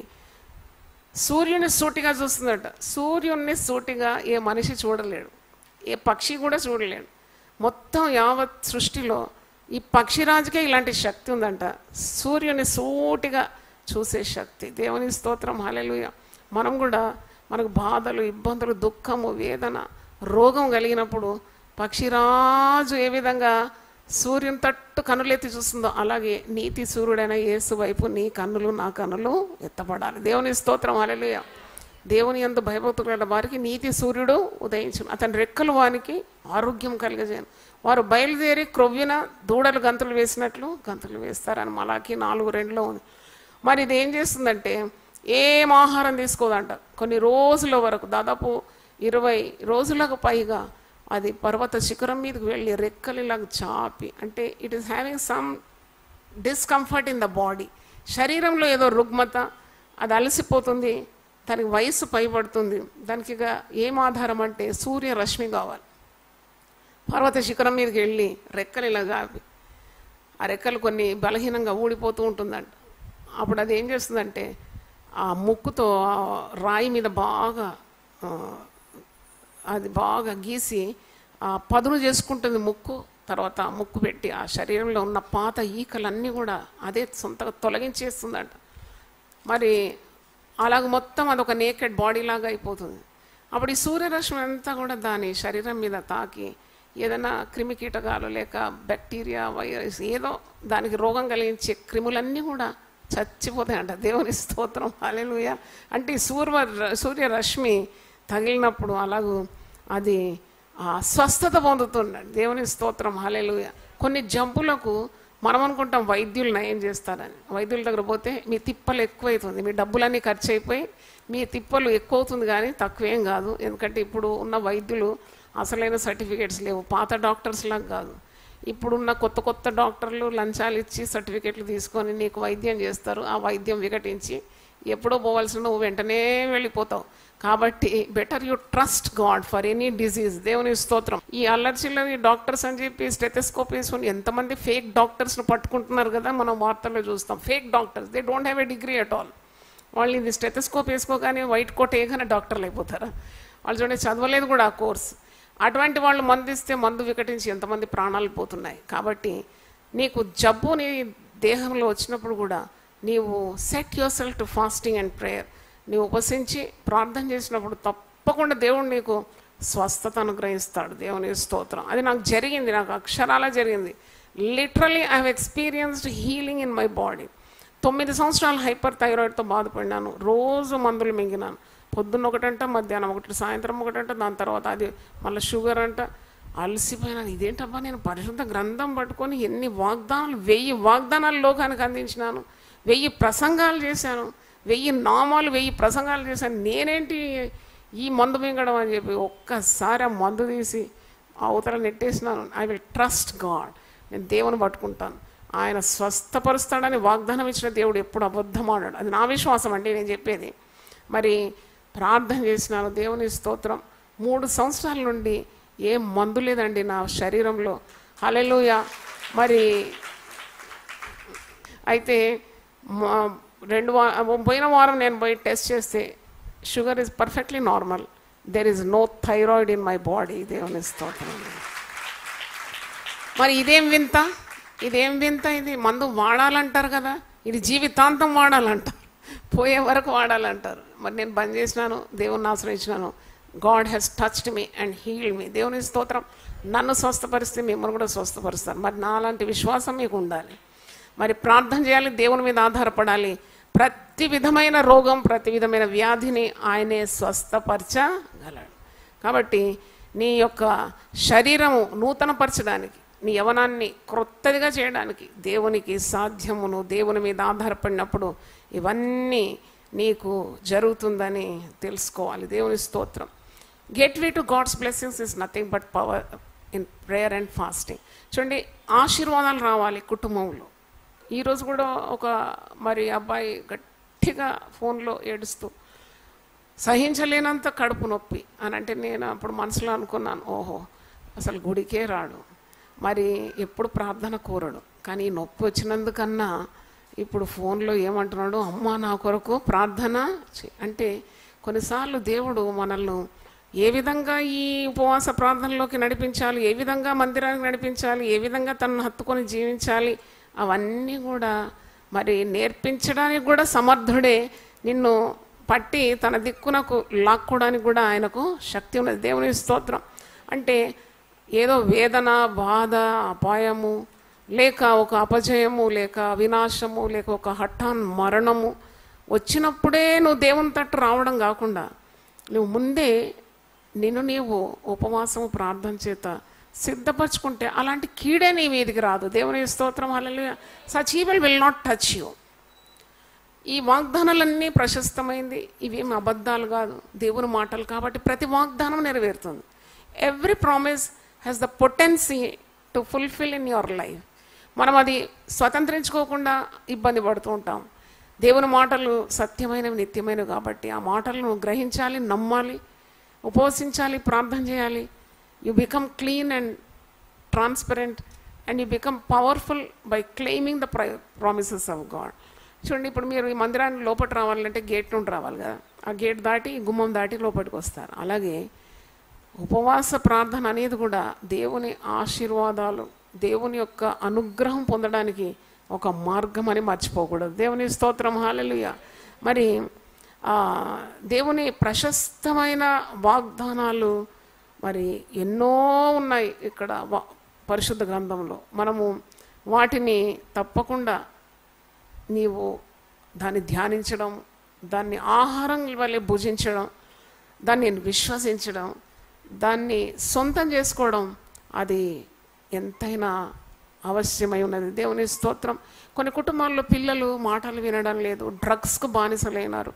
సూర్యుని సూటిగా చూస్తుందట సూర్యుడిని సూటిగా ఏ మనిషి చూడలేడు ఏ పక్షి కూడా చూడలేడు మొత్తం యావత్ సృష్టిలో ఈ పక్షిరాజుకే ఇలాంటి శక్తి ఉందంట సూర్యుని సూటిగా చూసే శక్తి దేవుని స్తోత్రం హల్లెలూయా మనం కూడా మనకు బాధలు ఇబ్బందులు దుఃఖము వేదన రోగం కలిగినప్పుడు పక్షిరాజు ఏ విధంగా సూర్యుని తట్టు కన్నులెత్తి చూస్తుందో అలాగే నీతి సూర్యుడైన యేసు వైపు నీ కన్నులు నా కన్నులు ఎత్తపడాలి దేవుని స్తోత్రం హల్లెలూయా దేవుని యందు భయభక్తుల వారికి నీతి సూర్యుడు ఉదయించును అతని రెక్కలు వానికి ఆరోగ్యం కలిగజేయను వారు బయలుదేరి క్రొవ్విన దూడలు గంతులు వేసినట్లు గంతులు వేస్తారని మలాకి నాలుగు రెండులో ఉంది మరి ఇది ఏం చేస్తుందంటే ఏం ఆహారం తీసుకోదంట కొన్ని రోజుల వరకు దాదాపు ఇరవై రోజులకు పైగా అది పర్వత శిఖరం మీదకి వెళ్ళి రెక్కలు ఇలాగ చాపి అంటే it is having some discomfort in the body శరీరంలో ఏదో రుగ్మత అది అలసిపోతుంది దానికి వయసు పైబడుతుంది దానికి ఇక ఏం ఆధారం అంటే సూర్య రశ్మి కావాలి పర్వత శిఖరం మీదకి వెళ్ళి రెక్కలు ఇలా కాపి ఆ రెక్కలు కొన్ని బలహీనంగా ఊడిపోతూ ఉంటుందంట అప్పుడు అది ఏం చేస్తుందంటే ఆ ముక్కుతో ఆ రాయి మీద బాగా ఆ, అది బాగా గీసి ఆ పదును చేసుకుంటుంది ముక్కు తర్వాత ఆ ముక్కు పెట్టి ఆ శరీరంలో ఉన్న పాత ఈకలన్నీ కూడా అదే సొంతగా తొలగించేస్తుందంట మరి అలాగ మొత్తం అదొక నేకెడ్ బాడీ లాగా అయిపోతుంది అప్పుడు ఈ సూర్యరశ్మి అంతా కూడా దాని శరీరం మీద తాకి ఏదైనా క్రిమి కీటకాలు లేక బ్యాక్టీరియా వైరస్ ఏదో దానికి రోగం కలిగించే క్రిములన్నీ కూడా చచ్చిపోతాయంట దేవుని స్తోత్రం హాలెలూయ అంటే ఈ సూర్య సూర్యరశ్మి తగిలినప్పుడు అలాగూ అది ఆ స్వస్థత పొందుతున్నాడు దేవుని స్తోత్రం హాలెలూయ కొన్ని జబ్బులకు మనం అనుకుంటాం వైద్యులు నయం చేస్తారని వైద్యుల దగ్గర పోతే మీ తిప్పలు ఎక్కువైతుంది మీ డబ్బులన్నీ ఖర్చు అయిపోయి మీ తిప్పలు ఎక్కువ అవుతుంది కానీ తక్కువేం కాదు ఎందుకంటే ఇప్పుడు ఉన్న వైద్యులు అసలైన సర్టిఫికేట్స్ లేవు పాత డాక్టర్స్ లాగా కాదు ఇప్పుడున్న కొత్త కొత్త డాక్టర్లు లంచాలు ఇచ్చి సర్టిఫికెట్లు తీసుకొని నీకు వైద్యం చేస్తారు ఆ వైద్యం వికటించి ఎప్పుడో పోవాల్సిన నువ్వు వెంటనే వెళ్ళిపోతావు కాబట్టి better you trust God for any disease దేవుని స్తోత్రం ఈ అల్లర్చిల్లని డాక్టర్స్ అని చెప్పి స్టెథెస్కోప్ వేసుకొని ఎంతమంది ఫేక్ డాక్టర్స్ను పట్టుకుంటున్నారు కదా మనం వార్తల్లో చూస్తాం fake doctors they don't have a degree at all వాళ్ళు ఇది స్టెథెస్కోప్ వేసుకోగానే వైట్ కోట్ వేయగానే డాక్టర్లు అయిపోతారా వాళ్ళు చూడండి చదవలేదు కూడా ఆ కోర్స్ అటువంటి వాళ్ళు మందు ఇస్తే మందు వికటించి ఎంతమంది ప్రాణాలు పోతున్నాయి కాబట్టి నీకు జబ్బు నీ దేహంలో వచ్చినప్పుడు కూడా నీవు set yourself to fasting and prayer నీవు ఉపసించి ప్రార్థన చేసినప్పుడు తప్పకుండా దేవుడు నీకు స్వస్థత అనుగ్రహిస్తాడు దేవుని స్తోత్రం అది నాకు జరిగింది నాకు అక్షరాలా జరిగింది literally I have experienced healing in my body తొమ్మిది సంవత్సరాలు హైపర్ థైరాయిడ్తో బాధపడినాను రోజు మందులు మింగినాను పొద్దున్న ఒకటంట మధ్యాహ్నం ఒకటి సాయంత్రం ఒకటంట దాని తర్వాత అది మళ్ళీ షుగర్ అంట అలసిపోయినాను ఇదేంటబ్బా నేను పరిశుద్ధ గ్రంథం పట్టుకొని ఎన్ని వాగ్దానాలు వెయ్యి వాగ్దానాలు లోకానికి అందించినాను వెయ్యి ప్రసంగాలు చేశాను వెయ్యి నామాలు వెయ్యి ప్రసంగాలు చేశాను నేనేంటి ఈ మందు మింగడం అని చెప్పి ఒక్కసారి ఆ మందు తీసి అవతల నెట్టేసినాను ఐ విల్ ట్రస్ట్ గాడ్ నేను దేవుని పట్టుకుంటాను ఆయన స్వస్థపరుస్తాడని వాగ్దానం ఇచ్చిన దేవుడు ఎప్పుడు అబద్ధం ఆడాడు అది నా విశ్వాసం అండి నేను చెప్పేది మరి ప్రార్థన చేసినాను దేవుని స్తోత్రం మూడు సంవత్సరాల నుండి ఏం మందు లేదండి నా శరీరంలో హలెలుయ మరి అయితే మా- రెండు వా పోయిన వారం నేను పోయి టెస్ట్ చేస్తే sugar is perfectly normal there is no thyroid in my body దేవుని స్తోత్రం మరి ఇదేం వింత ఇదేం వింత ఇది మందు వాడాలంటారు కదా ఇది జీవితాంతం వాడాలంటారు పోయే వరకు వాడాలంటారు మరి నేను బంద్ చేసినాను దేవుని ఆశ్రయించినాను God has touched me and heal me దేవుని స్తోత్రం నన్ను స్వస్థపరిస్తే మిమ్మల్ని కూడా స్వస్థపరుస్తారు మరి నాలాంటి విశ్వాసం మీకు ఉండాలి మరి ప్రార్థన చేయాలి దేవుని మీద ఆధారపడాలి ప్రతి విధమైన రోగం ప్రతి విధమైన వ్యాధిని ఆయనే స్వస్థపరచగలడు కాబట్టి నీ యొక్క శరీరము నూతనపరచడానికి నీ యవనాన్ని క్రొత్తదిగా చేయడానికి దేవునికి సాధ్యమును దేవుని మీద ఆధారపడినప్పుడు ఇవన్నీ నీకు జరుగుతుందని తెలుసుకోవాలి దేవుని స్తోత్రం gateway to God's blessings is nothing but power in prayer and fasting చూడండి ఆశీర్వాదాలు రావాలి కుటుంబంలో ఈరోజు కూడా ఒక మరి అబ్బాయి గట్టిగా ఫోన్లో ఏడుస్తూ సహించలేనంత కడుపు నొప్పి అని అంటే నేను అప్పుడు మనసులో అనుకున్నాను ఓహో అసలు గుడికే రాడు మరి ఎప్పుడు ప్రార్థన కోరడు కానీ ఈ నొప్పి వచ్చినందుకన్నా ఇప్పుడు ఫోన్లో ఏమంటున్నాడు అమ్మ నా కొరకు ప్రార్థన చెయ్." అంటే కొన్నిసార్లు దేవుడు మనల్ని ఏ విధంగా ఈ ఉపవాస ప్రార్థనలోకి నడిపించాలి ఏ విధంగా మందిరానికి నడిపించాలి ఏ విధంగా తనను హత్తుకొని జీవించాలి అవన్నీ కూడా మరి నేర్పించడానికి కూడా సమర్థుడే నిన్ను పట్టి తన దిక్కునకు లాక్కోవడానికి కూడా ఆయనకు శక్తి ఉన్నది దేవుని స్తోత్రం అంటే ఏదో వేదన బాధ అపాయము లేక ఒక అపజయము లేక వినాశము లేక ఒక హఠాన్ మరణము వచ్చినప్పుడే నువ్వు దేవుని తట్టు రావడం కాకుండా నువ్వు ముందే నిన్ను నీవు ఉపవాసము ప్రార్థన చేత సిద్ధపరచుకుంటే అలాంటి కీడే నీ మీదికి రాదు దేవుని స్తోత్రం హల్లెలూయా such evil will not touch you ఈ వాగ్దానాలన్నీ ప్రశస్తమైంది ఇవేం అబద్ధాలు కాదు దేవుని మాటలు కాబట్టి ప్రతి వాగ్దానం నెరవేరుతుంది every promise has the potency to fulfil in your life మనం అది స్వతంత్రించుకోకుండా ఇబ్బంది పడుతూ ఉంటాం దేవుని మాటలు సత్యమైనవి నిత్యమైనవి కాబట్టి ఆ మాటలను గ్రహించాలి నమ్మాలి ఉపవసించాలి ప్రార్థన చేయాలి you become clean and transparent and you become powerful by claiming the promises of God చూడండి ఇప్పుడు మీరు ఈ మందిరాన్ని లోపల రావాలంటే గేట్ నుండి రావాలి కదా ఆ గేట్ దాటి గుమ్మం దాటి లోపలికి వస్తారు అలాగే ఉపవాస ప్రార్థన అనేది కూడా దేవుని ఆశీర్వాదాలు దేవుని యొక్క అనుగ్రహం పొందడానికి ఒక మార్గం అని మర్చిపోకూడదు దేవుని స్తోత్రం హాలెలుయ మరి ఆ, దేవుని ప్రశస్తమైన వాగ్దానాలు మరి ఎన్నో ఉన్నాయి ఇక్కడ వా- పరిశుద్ధ గ్రంథంలో మనము వాటిని తప్పకుండా నీవు దాన్ని ధ్యానించడం దాన్ని ఆహారం వల్లే భుజించడం దాన్ని విశ్వసించడం దాన్ని సొంతం చేసుకోవడం అది ఎంతైనా అవశ్యమై ఉన్నది దేవుని స్తోత్రం కొన్ని కుటుంబాల్లో పిల్లలు మాటలు వినడం లేదు డ్రగ్స్కు బానిసలైనారు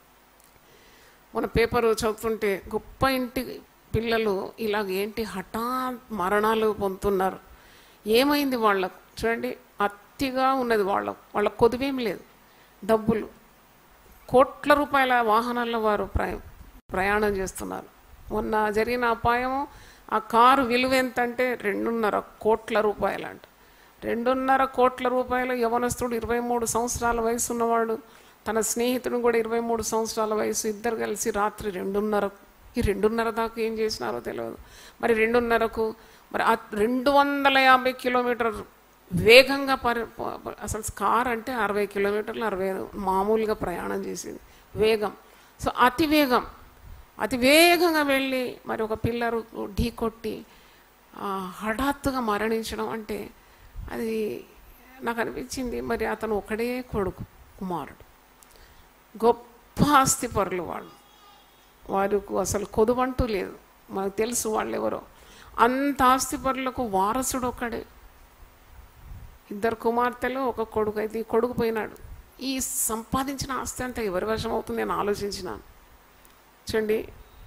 మన పేపర్ చదువుతుంటే గొప్ప ఇంటి పిల్లలు ఇలాగ ఏంటి హఠాత్ మరణాలు పొందుతున్నారు ఏమైంది వాళ్ళకు చూడండి అతిగా ఉన్నది వాళ్ళ వాళ్ళ కొదువేం లేదు డబ్బులు కోట్ల రూపాయల వాహనాల్లో వారు ప్రయ ప్రయాణం చేస్తున్నారు మొన్న జరిగిన అపాయము ఆ కారు విలువ ఎంత అంటే రెండున్నర కోట్ల రూపాయలు అంట రెండున్నర కోట్ల రూపాయలు యవనస్తుడు ఇరవై మూడు సంవత్సరాల వయసు ఉన్నవాడు తన స్నేహితుడు కూడా ఇరవై మూడు సంవత్సరాల వయసు ఇద్దరు కలిసి రాత్రి రెండున్నర ఈ రెండున్నర దాకా ఏం చేసినారో తెలియదు మరి రెండున్నరకు మరి ఆ రెండు వందల యాభై కిలోమీటర్ వేగంగా పరి ప- అసలు కార్ అంటే అరవై కిలోమీటర్లు అరవై మామూలుగా ప్రయాణం చేసింది వేగం సో అతి వేగం అతి వేగంగా వెళ్ళి మరి ఒక పిల్లరు ఢీ కొట్టి ఆ, హఠాత్తుగా మరణించడం అంటే అది నాకు అనిపించింది మరి అతను ఒకడే కొడుకు కుమారుడు గొప్ప ఆస్తిపరులు వాళ్ళు వారికి అసలు కొదువంటూ లేదు మనకు తెలుసు వాళ్ళు ఎవరో అంత ఆస్తిపరులకు వారసుడు ఒక్కడే ఇద్దరు కుమార్తెలు ఒక కొడుకు అయితే ఈ కొడుకు పోయినాడు ఈ సంపాదించిన ఆస్తి అంతా ఎవరి వశం అవుతుంది నేను ఆలోచించినాను చూడండి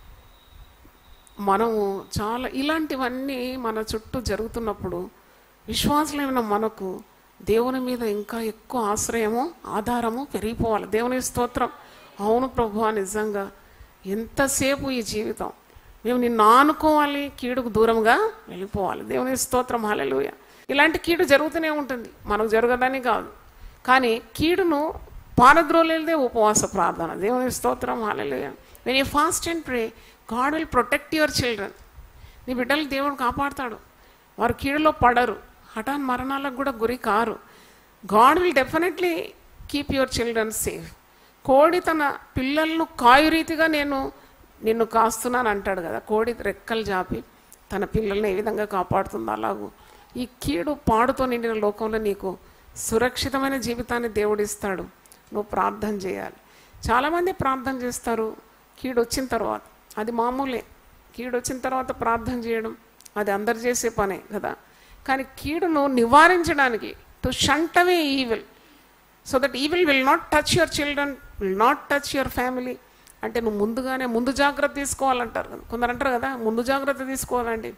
మనము చాలా ఇలాంటివన్నీ మన చుట్టూ జరుగుతున్నప్పుడు విశ్వాసమైన మనకు దేవుని మీద ఇంకా ఎక్కువ ఆశ్రయము ఆధారము పెరిగిపోవాలి దేవుని స్తోత్రం అవును ప్రభు నిజంగా ఎంతసేపు ఈ జీవితం మేము నిన్ను ఆనుకోవాలి కీడుకు దూరంగా వెళ్ళిపోవాలి దేవుని స్తోత్రం హల్లెలూయ ఇలాంటి కీడు జరుగుతూనే ఉంటుంది మనకు జరగదని కాదు కానీ కీడును పారద్రోలేదే ఉపవాస ప్రార్థన దేవుని స్తోత్రం హల్లెలూయ when you fast and pray God will protect your children నీ బిడ్డలు దేవుడు కాపాడుతాడు వారు కీడులో పడరు హఠాన్ మరణాలకు కూడా గురి కారు God will definitely keep your children safe కోడి తన పిల్లలను కాయురీతిగా నేను నిన్ను కాస్తున్నాను అంటాడు కదా కోడి రెక్కలు జాపి తన పిల్లల్ని ఏ విధంగా కాపాడుతుందో అలాగూ ఈ కీడు పాడుతో నిండిన లోకంలో నీకు సురక్షితమైన జీవితాన్ని దేవుడిస్తాడు నువ్వు ప్రార్థన చేయాలి చాలామంది ప్రార్థన చేస్తారు కీడు వచ్చిన తర్వాత అది మామూలే కీడు వచ్చిన తర్వాత ప్రార్థన చేయడం అది అందరు చేసే పనే కదా కానీ కీడును నివారించడానికి to shun away evil so that evil will not touch your children will not touch your family అంటే నువ్వు ముందుగానే ముందు జాగ్రత్త తీసుకోవాలంటారు కదా కొందరు అంటారు కదా ముందు జాగ్రత్త తీసుకోవాలండి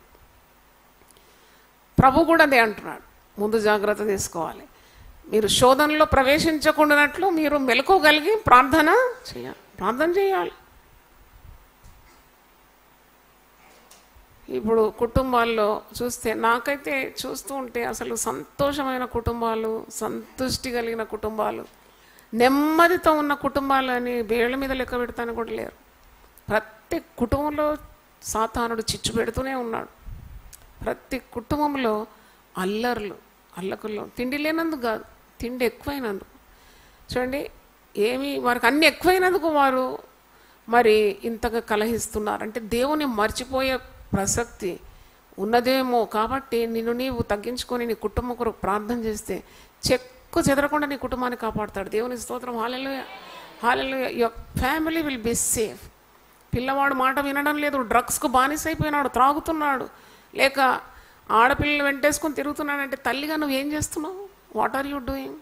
ప్రభు కూడా అదే అంటున్నాడు ముందు జాగ్రత్త తీసుకోవాలి మీరు శోధనలో ప్రవేశించకుండానట్లు మీరు మెలకోగలిగి ప్రార్థన చేయాలి ప్రార్థన చేయాలి ఇప్పుడు కుటుంబాల్లో చూస్తే నాకైతే చూస్తూ ఉంటే అసలు సంతోషమైన కుటుంబాలు సంతుష్టి కలిగిన కుటుంబాలు నెమ్మదితో ఉన్న కుటుంబాలు అని వేళ్ల మీద లెక్క పెడతాను కూడా లేరు ప్రతి కుటుంబంలో సాతానుడు చిచ్చు పెడుతూనే ఉన్నాడు ప్రతి కుటుంబంలో అల్లర్లు అల్లకుల్లో తిండి లేనందుకు కాదు తిండి ఎక్కువైనందుకు చూడండి ఏమి వారికి అన్ని ఎక్కువైనందుకు వారు మరి ఇంతగా కలహిస్తున్నారు అంటే దేవుని మర్చిపోయే ప్రసక్తి ఉన్నదేమో కాబట్టి నిన్ను నీవు తగ్గించుకొని నీ కుటుంబం కొరకు ప్రార్థన చేస్తే చెక్కు చెదరకుండా నీ కుటుంబాన్ని కాపాడుతాడు దేవుని స్తోత్రం హాలెలుయ హాలెలుయ your family will be safe పిల్లవాడు మాట వినడం లేదు డ్రగ్స్కు బానిస అయిపోయినాడు త్రాగుతున్నాడు లేక ఆడపిల్లలు వెంటేసుకొని తిరుగుతున్నాడంటే తల్లిగా నువ్వు ఏం చేస్తున్నావు వాట్ ఆర్ యూ డూయింగ్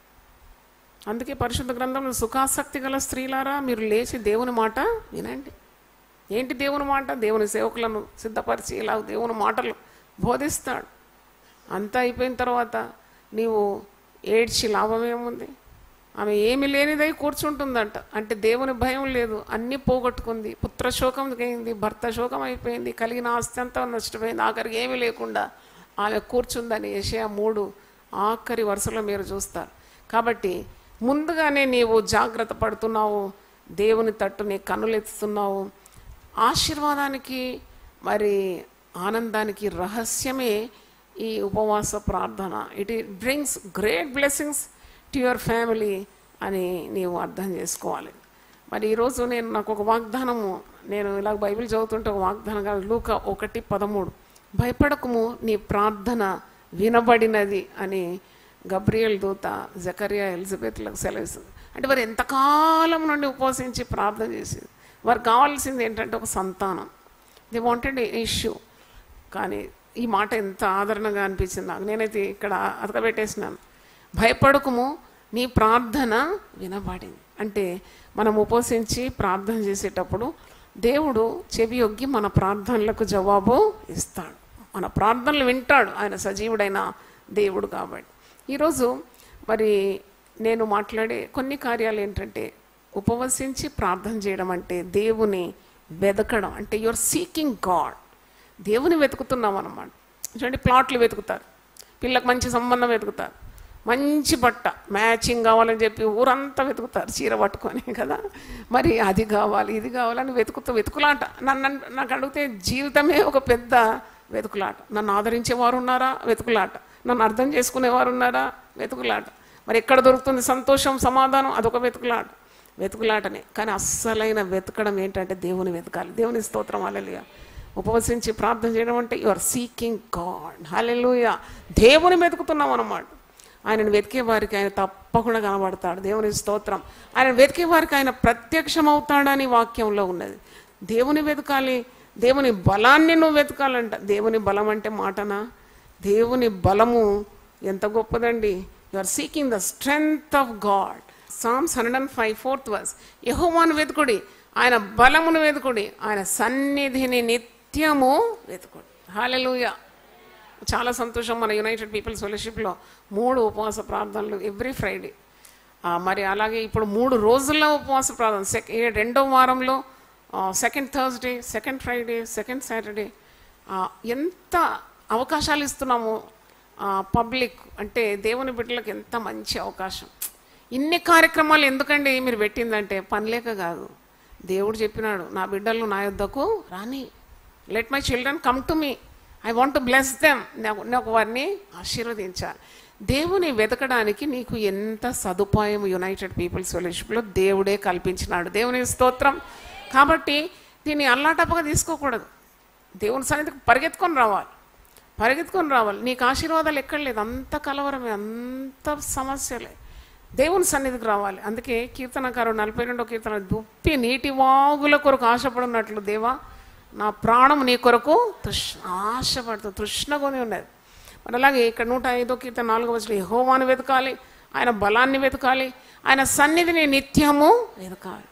అందుకే పరిశుద్ధ గ్రంథంలో సుఖాసక్తి గల స్త్రీలారా మీరు లేచి దేవుని మాట వినండి ఏంటి దేవుని మాట దేవుని సేవకులను సిద్ధపరిచి ఇలా దేవుని మాటలు బోధిస్తాడు అంతా అయిపోయిన తర్వాత నీవు ఏడ్చి లాభం ఏముంది ఆమె ఏమి లేనిదై కూర్చుంటుందంట అంటే దేవుని భయం లేదు అన్నీ పోగొట్టుకుంది పుత్ర శోకం అయింది భర్త శోకం అయిపోయింది కలిగిన ఆస్తి అంతా నష్టపోయింది ఆఖరికి ఏమీ లేకుండా ఆమె కూర్చుందని ఏషియా మూడు ఆఖరి వరుసలో మీరు చూస్తారు కాబట్టి ముందుగానే నీవు జాగ్రత్త పడుతున్నావు దేవుని తట్టు నీ కన్నులెత్తుతున్నావు ఆశీర్వాదానికి మరి ఆనందానికి రహస్యమే ఈ ఉపవాస ప్రార్థన it brings great blessings to your family అని నీవు అర్థం చేసుకోవాలి మరి ఈరోజు నేను నాకు ఒక వాగ్దానము నేను ఇలా బైబిల్ చదువుతుంటే ఒక వాగ్దానం కాదు లూక ఒకటి పదమూడు భయపడకము నీ ప్రార్థన వినబడినది అని గబ్రియల్ దూత జకరియా ఎలిజబెత్లకు సెలవిస్తుంది అంటే వారు ఎంతకాలం నుండి ఉపవసించి ప్రార్థన చేసేది వారికి కావాల్సింది ఏంటంటే ఒక సంతానం ది వాంటెడ్ ఇష్యూ కానీ ఈ మాట ఎంత ఆదరణగా అనిపించింది నాకు నేనైతే ఇక్కడ అతకబెట్టేసినాను భయపడకము నీ ప్రార్థన వినబడింది అంటే మనం ఉపవసించి ప్రార్థన చేసేటప్పుడు దేవుడు చెవి ఒగ్గి మన ప్రార్థనలకు జవాబు ఇస్తాడు మన ప్రార్థనలు వింటాడు ఆయన సజీవుడైన దేవుడు కాబట్టి ఈరోజు మరి నేను మాట్లాడే కొన్ని కార్యాలు ఏంటంటే ఉపవసించి ప్రార్థన చేయడం అంటే దేవుని వెతకడం అంటే యువర్ సీకింగ్ గాడ్ దేవుని వెతుకుతున్నాం అన్నమాట చూడండి ప్లాట్లు వెతుకుతారు పిల్లకి మంచి సంబంధం వెతుకుతారు మంచి బట్ట మ్యాచింగ్ కావాలని చెప్పి ఊరంతా వెతుకుతారు చీర పట్టుకొని కదా మరి అది కావాలి ఇది కావాలని వెతుకుతూ వెతుకులాట నన్ను అన్- నాకు అడిగితే జీవితమే ఒక పెద్ద వెతుకులాట నన్ను ఆదరించేవారు ఉన్నారా వెతుకులాట నన్ను అర్థం చేసుకునేవారు ఉన్నారా వెతుకులాట మరి ఎక్కడ దొరుకుతుంది సంతోషం సమాధానం అదొక వెతుకులాట వెతుకులాటనే కానీ అస్సలైన వెతకడం ఏంటంటే దేవుని వెతకాలి దేవుని స్తోత్రం అలలియా ఉపవసించి ప్రార్థన చేయడం అంటే యు ఆర్ సీకింగ్ గాడ్ హలెలుయ దేవుని వెతుకుతున్నాం అన్నమాట ఆయనను వెతికే వారికి ఆయన తప్పకుండా కనబడతాడు దేవుని స్తోత్రం ఆయన వెతికే వారికి ఆయన ప్రత్యక్షమవుతాడని వాక్యంలో ఉన్నది దేవుని వెతకాలి దేవుని బలాన్ని నువ్వు వెతకాలంట దేవుని బలం అంటే మాటనా దేవుని బలము ఎంత గొప్పదండి you are seeking the strength of God psalms hundred and five fourth verse యహోవాను వెతుకుడి ఆయన బలమును వెతుకుడి ఆయన సన్నిధిని నిత్యము వెతుకుడి హాలెలూయా చాలా సంతోషం మన యునైటెడ్ పీపుల్స్ ఫెలోషిప్లో మూడు ఉపవాస ప్రార్థనలు ఎవ్రీ ఫ్రైడే మరి అలాగే ఇప్పుడు మూడు రోజుల్లో ఉపవాస ప్రార్థన సెక్ ఈ రెండో వారంలో second Thursday second Friday second Saturday ఎంత అవకాశాలు ఇస్తున్నాము పబ్లిక్ అంటే దేవుని బిడ్డలకు ఎంత మంచి అవకాశం ఇన్ని కార్యక్రమాలు ఎందుకండి మీరు పెట్టిందంటే పనిలేక కాదు దేవుడు చెప్పినాడు నా బిడ్డలు నా యొద్దకు రాని let my children come to me I want to bless them నాకు నాకు వారిని ఆశీర్వదించాలి దేవుని వెతకడానికి నీకు ఎంత సదుపాయం యునైటెడ్ పీపుల్స్ ఫెలోషిప్లో దేవుడే కల్పించినాడు దేవుని స్తోత్రం కాబట్టి దీన్ని అల్లాటప్పగా తీసుకోకూడదు దేవుని సన్నిధికి పరిగెత్తుకొని రావాలి పరిగెత్తుకొని రావాలి నీకు ఆశీర్వాదాలు ఎక్కడ లేదు అంత కలవరమే అంత సమస్యలే దేవుని సన్నిధికి రావాలి అందుకే కీర్తనకారు నలభై రెండో కీర్తన దుప్పి నీటి వాగుల కొరకు ఆశపడున్నట్లు దేవా నా ప్రాణం నీ కొరకు తృష్ణ ఆశపడుతూ తృష్ణకొని ఉన్నది మరి అలాగే ఇక్కడ నూట ఐదో కీర్తన నాలుగో వచ్చిన యెహోవాను వెతకాలి ఆయన బలాన్ని వెతకాలి ఆయన సన్నిధిని నిత్యము వెతకాలి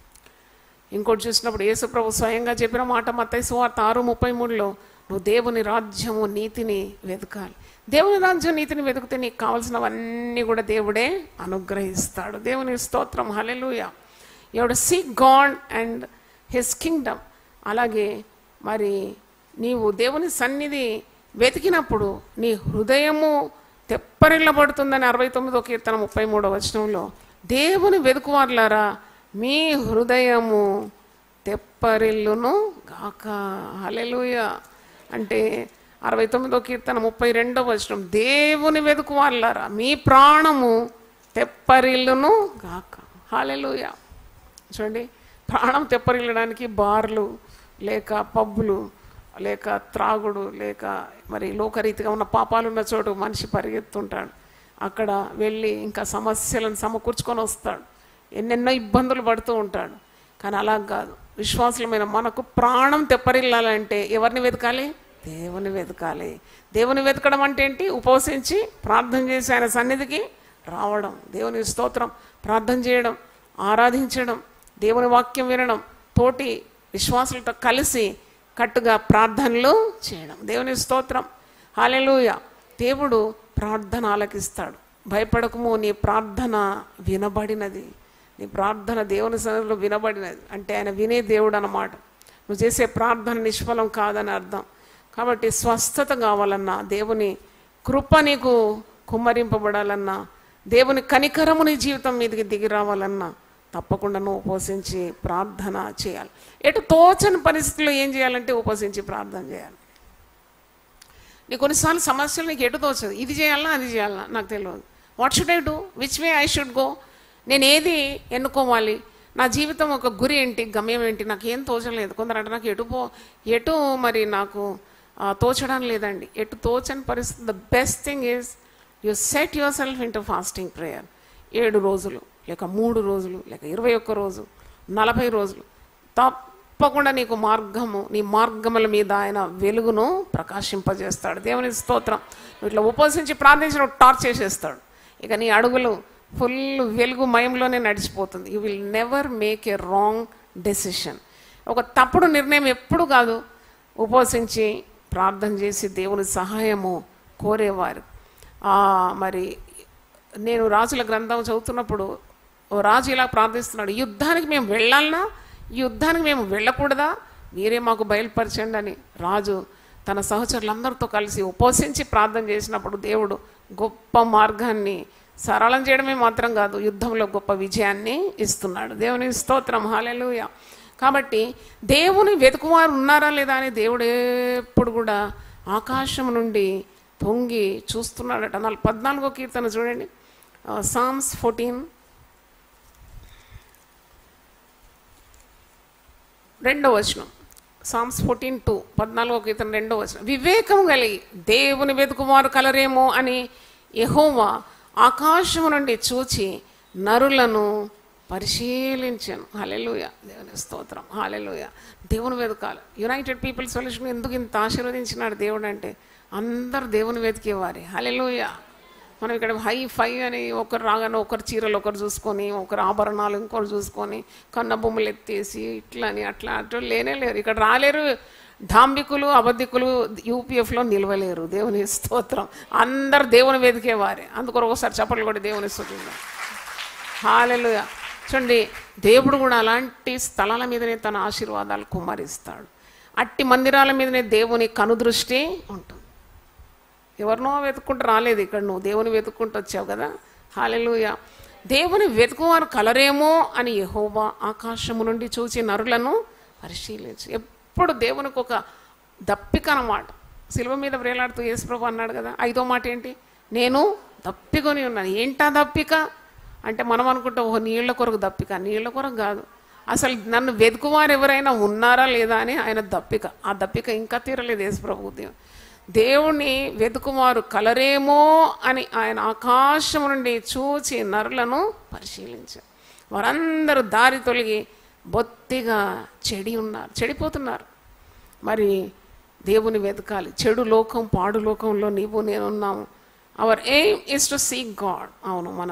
ఇంకోటి చూసినప్పుడు యేసుప్రభు స్వయంగా చెప్పిన మాట మత్తయి సువార్త ఆరు ముప్పై మూడులో నువ్వు దేవుని రాజ్యము నీతిని వెతకాలి దేవుని రాజ్యం నీతిని వెతికితే నీకు కావాల్సినవన్నీ కూడా దేవుడే అనుగ్రహిస్తాడు దేవుని స్తోత్రం హలెలుయ ఎవడు seek God and his kingdom అలాగే మరి నీవు దేవుని సన్నిధి వెతికినప్పుడు నీ హృదయము తెప్పరిల్లబడుతుందని అరవై తొమ్మిదో కీర్తన ముప్పై మూడో వచనంలో దేవుని వెతుకువార్లారా మీ హృదయము తెప్పరిల్లును గాక హలెలుయ అంటే అరవై తొమ్మిదో కీర్తన ముప్పై రెండో వచనం దేవుని వెతుకువార్లారా మీ ప్రాణము తెప్పరిల్లును గాక హాలెలుయ చూడండి ప్రాణం తెప్పరిల్లడానికి బార్లు లేక పబ్బులు లేక త్రాగుడు లేక మరి లోకరీతిగా ఉన్న పాపాలు ఉన్న చోటు మనిషి పరిగెత్తుంటాడు అక్కడ వెళ్ళి ఇంకా సమస్యలను సమకూర్చుకొని వస్తాడు ఎన్నెన్నో ఇబ్బందులు పడుతూ ఉంటాడు కానీ అలా కాదు విశ్వాసులమైన మనకు ప్రాణం తెప్పరిల్లాలంటే ఎవరిని వెతకాలి దేవుని వెతకాలి దేవుని వెతకడం అంటే ఏంటి ఉపవసించి ప్రార్థన చేసి ఆయన సన్నిధికి రావడం దేవుని స్తోత్రం ప్రార్థన చేయడం ఆరాధించడం దేవుని వాక్యం వినడం తోటి విశ్వాసులతో కలిసి కట్టుగా ప్రార్థనలు చేయడం దేవుని స్తోత్రం హాలెలూయ దేవుడు ప్రార్థన ఆలకిస్తాడు భయపడకము నీ ప్రార్థన వినబడినది నీ ప్రార్థన దేవుని సన్నిధిలో వినబడినది అంటే ఆయన వినే దేవుడు అన్నమాట నువ్వు చేసే ప్రార్థన నిష్ఫలం కాదని అర్థం కాబట్టి స్వస్థత కావాలన్నా దేవుని కృప నీకు కుమ్మరింపబడాలన్నా దేవుని కనికరము నీ జీవితం మీదకి దిగి రావాలన్నా తప్పకుండా నువ్వు ఉపవసించి ప్రార్థన చేయాలి ఎటు తోచని పరిస్థితుల్లో ఏం చేయాలంటే ఉపవసించి ప్రార్థన చేయాలి నీ కొన్నిసార్లు సమస్యలు నీకు ఎటు తోచదు ఇది చేయాలా అది చేయాలా నాకు తెలియదు what should I do which way I should go నేను ఏది ఎన్నుకోవాలి నా జీవితం ఒక గురి ఏంటి గమ్యం ఏంటి నాకు ఏం తోచలేదు కొందరు అంటే నాకు ఎటు పో ఎటు మరి నాకు ఆ, తోచడం లేదండి ఎటు తోచని పరిస్థితి the best thing is you set yourself into fasting prayer ఏడు రోజులు లేక మూడు రోజులు లేక ఇరవై ఒక్క రోజు నలభై రోజులు తప్పకుండా నీకు మార్గము నీ మార్గముల మీద ఆయన వెలుగును ప్రకాశింపజేస్తాడు దేవుని స్తోత్రం నువ్వు ఇట్లా ఉపవసించి ప్రార్థించిన టార్చ్ చేసేస్తాడు ఇక నీ అడుగులు ఫుల్ వెలుగు మయంలోనే నడిచిపోతుంది you will never make a wrong decision ఒక తప్పుడు నిర్ణయం ఎప్పుడు కాదు ఉపవసించి ప్రార్థన చేసి దేవుని సహాయము కోరేవారు ఆ, మరి నేను రాజుల గ్రంథం చదువుతున్నప్పుడు ఓ రాజు ఇలా ప్రార్థిస్తున్నాడు యుద్ధానికి మేము వెళ్ళాలనా యుద్ధానికి మేము వెళ్ళకూడదా మీరే మాకు బయలుపరచండి అని రాజు తన సహచరులందరితో కలిసి ఉపవసించి ప్రార్థన చేసినప్పుడు దేవుడు గొప్ప మార్గాన్ని సరళం చేయడమే మాత్రం కాదు యుద్ధంలో గొప్ప విజయాన్ని ఇస్తున్నాడు దేవుని స్తోత్రం హాలెలూయ కాబట్టి దేవుని వెతుకువారు ఉన్నారా లేదా అని దేవుడు ఎప్పుడు కూడా ఆకాశం నుండి తొంగి చూస్తున్నాడట నాలుగు పద్నాలుగో కీర్తన చూడండి సామ్స్ ఫోర్టీన్ రెండో వచనం సామ్స్ ఫోర్టీన్ టూ పద్నాలుగో కీర్తన రెండో వచనం వివేకం కలిగి దేవుని వెతుకువారు కలరేమో అని యెహోవా ఆకాశము నుండి చూచి నరులను పరిశీలించాను హాలెలుయ దేవుని స్తోత్రం హాలెలుయ దేవుని వెతకాలి యునైటెడ్ పీపుల్ సొల్యూషన్ ఎందుకు ఇంత ఆశీర్వదించినాడు దేవుడు అంటే అందరు దేవుని వెతికేవారి హాలెలుయ మనం ఇక్కడ హై ఫై అని ఒకరు రాగానే ఒకరు చీరలు ఒకరు చూసుకొని ఒకరు ఆభరణాలు ఇంకొకరు చూసుకొని కన్న బొమ్మలు ఎత్తేసి ఇట్లా అని అట్లా అట్లా లేనే లేరు ఇక్కడ రాలేరు డాంబికులు అబద్ధికులు యూపీఎఫ్లో నిలవలేరు దేవుని స్తోత్రం అందరు దేవుని వెతికేవారే అందుకొరకు ఒకసారి చప్పట్లు కూడా దేవుని స్తోత్రం హాలెలుయ చూడండి దేవుడు కూడా అలాంటి స్థలాల మీదనే తన ఆశీర్వాదాలు కుమ్మరిస్తాడు అట్టి మందిరాల మీదనే దేవుని కనుదృష్టి ఉంటుంది ఎవరినో వెతుక్కుంటూ రాలేదు ఇక్కడ నువ్వు దేవుని వెతుక్కుంటూ వచ్చావు కదా హాలెలుయ దేవుని వెతుకువారు కలరేమో అని యెహోవా ఆకాశము నుండి చూసి నరులను పరిశీలించి ఎప్పుడు దేవునికి ఒక దప్పిక అన్నమాట శిలువ మీద వ్రేలాడుతూ యేసుప్రభు అన్నాడు కదా ఐదో మాట ఏంటి నేను దప్పికొని ఉన్నాను ఏంటా దప్పిక అంటే మనం అనుకుంటాం ఓహో నీళ్ళ కొరకు దప్పిక నీళ్ళ కొరకు కాదు అసలు నన్ను వెతుకువారు ఎవరైనా ఉన్నారా లేదా అని ఆయన దప్పిక ఆ దప్పిక ఇంకా తీరలేదు యేసుప్రభు దేవుడు దేవుణ్ణి వెతుకువారు కలరేమో అని ఆయన ఆకాశం నుండి చూచి నరులను పరిశీలించారు వారందరూ దారి తొలగి బొత్తిగా చెడి ఉన్నారు చెడిపోతున్నారు మరి దేవుని వెతకాలి చెడు లోకం పాడు లోకంలో నీవు నేనున్నాము our aim is to seek God అవును మన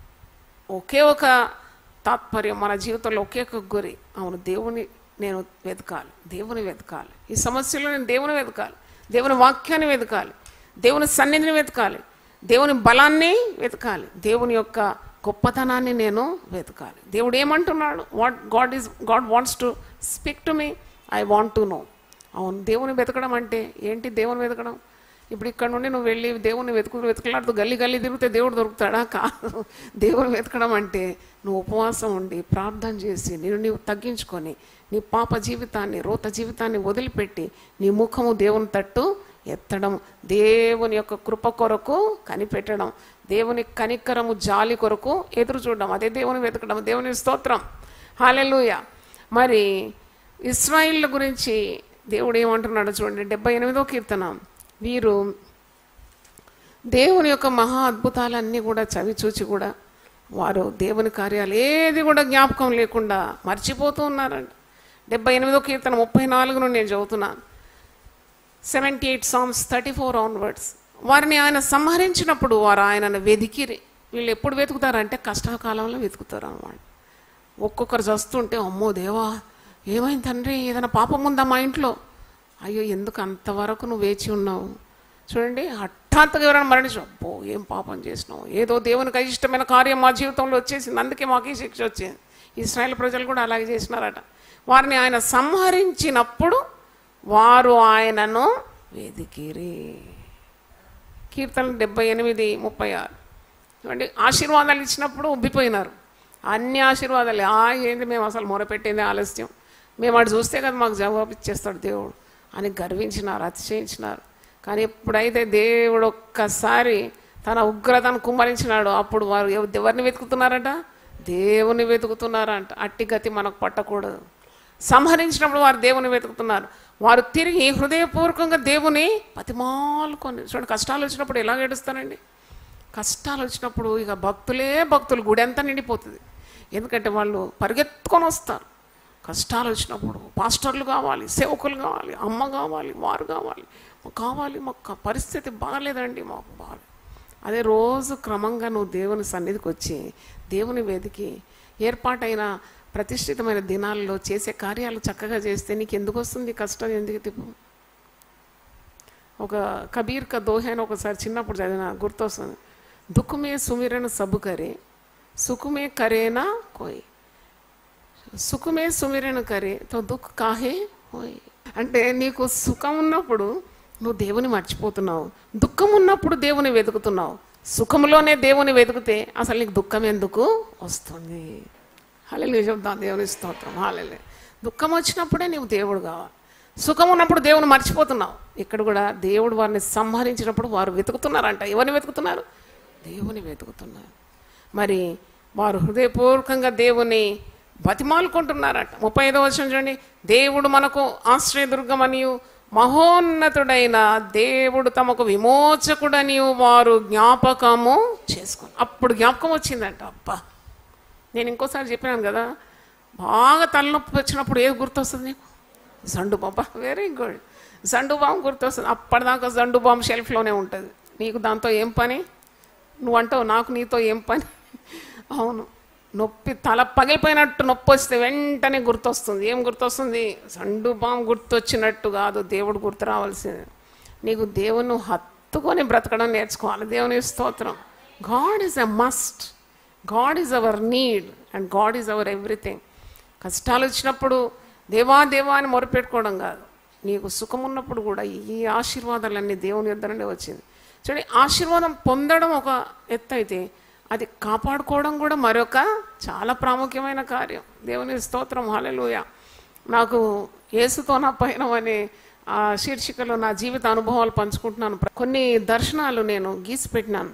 ఒకే ఒక తాత్పర్యం మన జీవితంలో ఒకే ఒక గురి అవును దేవుని నేను వెతకాలి దేవుని వెతకాలి ఈ సమస్యలో నేను దేవుని వెతకాలి దేవుని వాక్యాన్ని వెతకాలి దేవుని సన్నిధిని వెతకాలి దేవుని బలాన్ని వెతకాలి దేవుని యొక్క గొప్పతనాన్ని నేను వెతకాలి దేవుడు ఏమంటున్నాడు what God is God wants to speak to me I want to know అవును దేవుని వెతకడం అంటే ఏంటి దేవుని వెతకడం ఇప్పుడు ఇక్కడ నుండి నువ్వు వెళ్ళి దేవుని వెతుకు వెతకలాడుతూ గల్లీ గల్లీ తిరిగితే దేవుడు దొరుకుతాడా కాదు దేవుని వెతకడం అంటే నువ్వు ఉపవాసం ఉండి ప్రార్థన చేసి నేను నీవు తగ్గించుకొని నీ పాప జీవితాన్ని రోత జీవితాన్ని వదిలిపెట్టి నీ ముఖము దేవుని తట్టు ఎత్తడం దేవుని యొక్క కృప కొరకు కనిపెట్టడం దేవుని కనికరము జాలి కొరకు ఎదురు చూడడం అదే దేవుని వెతకడం దేవుని స్తోత్రం హాలెలూయ మరి ఇస్రాయిల్ గురించి దేవుడు ఏమంటున్నాడో చూడండి డెబ్బై ఎనిమిదో కీర్తన వీరు దేవుని యొక్క మహా అద్భుతాలన్నీ కూడా చవి చూచి కూడా వారు దేవుని కార్యాలు ఏది కూడా జ్ఞాపకం లేకుండా మర్చిపోతూ ఉన్నారండి డెబ్బై ఎనిమిదో కీర్తన ముప్పై నాలుగును నేను చదువుతున్నాను seventy eight songs thirty four onwards వారిని ఆయన సంహరించినప్పుడు వారు ఆయనను వెదికిరి వీళ్ళు ఎప్పుడు వెతుకుతారంటే కష్టకాలంలో వెతుకుతారు అన్నమాట ఒక్కొక్కరు చస్తుంటే అమ్మో దేవా ఏమైంది తండ్రి ఏదైనా పాపం ఉందా మా ఇంట్లో అయ్యో ఎందుకు అంతవరకు నువ్వు వేచి ఉన్నావు చూడండి హఠాత్తుగా ఎవరైనా మరణించు అబ్బో ఏం పాపం చేసినావు ఏదో దేవునికి ఇష్టమైన కార్యం మా జీవితంలో వచ్చేసింది అందుకే మాకు ఈ శిక్ష వచ్చింది ఇస్రాయేల్ ప్రజలు కూడా అలాగే చేసినారట వారిని ఆయన సంహరించినప్పుడు వారు ఆయనను వెదికిరి కీర్తన డెబ్బై ఎనిమిది ముప్పై ఆరు చూడండి ఆశీర్వాదాలు ఇచ్చినప్పుడు ఉబ్బిపోయినారు అన్ని ఆశీర్వాదాలు ఆ ఏంది మేము అసలు మొరపెట్టింది ఆలస్యం మేము అటు చూస్తే కదా మాకు జవాబు ఇచ్చేస్తాడు దేవుడు అని గర్వించినారు అతిశయించినారు కానీ ఎప్పుడైతే దేవుడు ఒక్కసారి తన ఉగ్రతను కుమ్మరించినాడు అప్పుడు వారు ఎవ- ఎవరిని వెతుకుతున్నారట దేవుని వెతుకుతున్నారంట అట్టి గతి మనకు పట్టకూడదు సంహరించినప్పుడు వారు దేవుని వెతుకుతున్నారు వారు తిరిగి హృదయపూర్వకంగా దేవుని పతిమాలుకొని చూడండి కష్టాలు వచ్చినప్పుడు ఎలా ఏడుస్తారండి కష్టాలు వచ్చినప్పుడు ఇక భక్తులే భక్తులు గుడి అంతా నిండిపోతుంది ఎందుకంటే వాళ్ళు పరిగెత్తుకొని వస్తారు కష్టాలు వచ్చినప్పుడు పాస్టర్లు కావాలి సేవకులు కావాలి అమ్మ కావాలి వారు కావాలి మాకు కావాలి మాకు పరిస్థితి బాగాలేదండి మాకు బాగా అదే రోజు క్రమంగా నువ్వు దేవుని సన్నిధికి వచ్చి దేవుని వెతికి ఏర్పాటైన ప్రతిష్ఠితమైన దినాల్లో చేసే కార్యాలు చక్కగా చేస్తే నీకు ఎందుకు వస్తుంది కష్టం ఎందుకు తిప్పు ఒక కబీర్ కా దోహే అని ఒకసారి చిన్నప్పుడు చదివిన గుర్తొస్తుంది దుఃఖమే సుమిరను సబు కరే సుఖమే కరేనా కోయి సుఖమే సుమిరను కరే తో దుఃఖ కాహే హోయ్ అంటే నీకు సుఖం ఉన్నప్పుడు నువ్వు దేవుని మర్చిపోతున్నావు దుఃఖం ఉన్నప్పుడు దేవుని వెతుకుతున్నావు సుఖంలోనే దేవుని వెతికితే అసలు నీకు దుఃఖం ఎందుకు వస్తుంది హల్లెలూయా చెప్తాం దేవుని స్తోత్రం హాలెలే దుఃఖం వచ్చినప్పుడే నీవు దేవుడు కావాలి సుఖం ఉన్నప్పుడు దేవుని మర్చిపోతున్నావు ఇక్కడ కూడా దేవుడు వారిని సంహరించినప్పుడు వారు వెతుకుతున్నారంట ఎవరిని వెతుకుతున్నారు దేవుని వెతుకుతున్నారు మరి వారు హృదయపూర్వకంగా దేవుని బతిమాలుకుంటున్నారట ముప్పై ఐదో వచ్చిన చూడండి దేవుడు మనకు ఆశ్రయదుర్గమనియు మహోన్నతుడైన దేవుడు తమకు విమోచకుడని వారు జ్ఞాపకము చేసుకుని అప్పుడు జ్ఞాపకం వచ్చిందంట అబ్బా నేను ఇంకోసారి చెప్పినాను కదా బాగా తలనొప్పి వచ్చినప్పుడు ఏది గుర్తొస్తుంది నీకు Zandu బాంబ very good Zandu bomb గుర్తొస్తుంది అప్పటిదాకా జండు బాంబు షెల్ఫ్లోనే ఉంటుంది నీకు దాంతో ఏం పని నువ్వు అంటావు నాకు నీతో ఏం పని అవును నొప్పి తల పగిలిపోయినట్టు నొప్పి వస్తే వెంటనే గుర్తొస్తుంది ఏం గుర్తొస్తుంది సండు బాంబు గుర్తొచ్చినట్టు కాదు దేవుడు గుర్తు రావాల్సింది నీకు దేవుని హత్తుకొని బ్రతకడం నేర్చుకోవాలి దేవుని స్తోత్రం God is a must God is our need and God is our everything కష్టాలు వచ్చినప్పుడు దేవా దేవా అని మొరపెట్టుకోవడం కాదు నీకు సుఖం ఉన్నప్పుడు కూడా ఈ ఆశీర్వాదాలన్నీ దేవుని యొద్ద నుండి వచ్చింది చూడండి ఆశీర్వాదం పొందడం ఒక ఎత్తు అయితే అది కాపాడుకోవడం కూడా మరొక చాలా ప్రాముఖ్యమైన కార్యం దేవుని స్తోత్రం హల్లెలూయా నాకు యేసుతో నా పయనం అనే ఆ శీర్షికలో నా జీవిత అనుభవాలు పంచుకుంటున్నాను కొన్ని దర్శనాలు నేను గీసి పెట్టినాను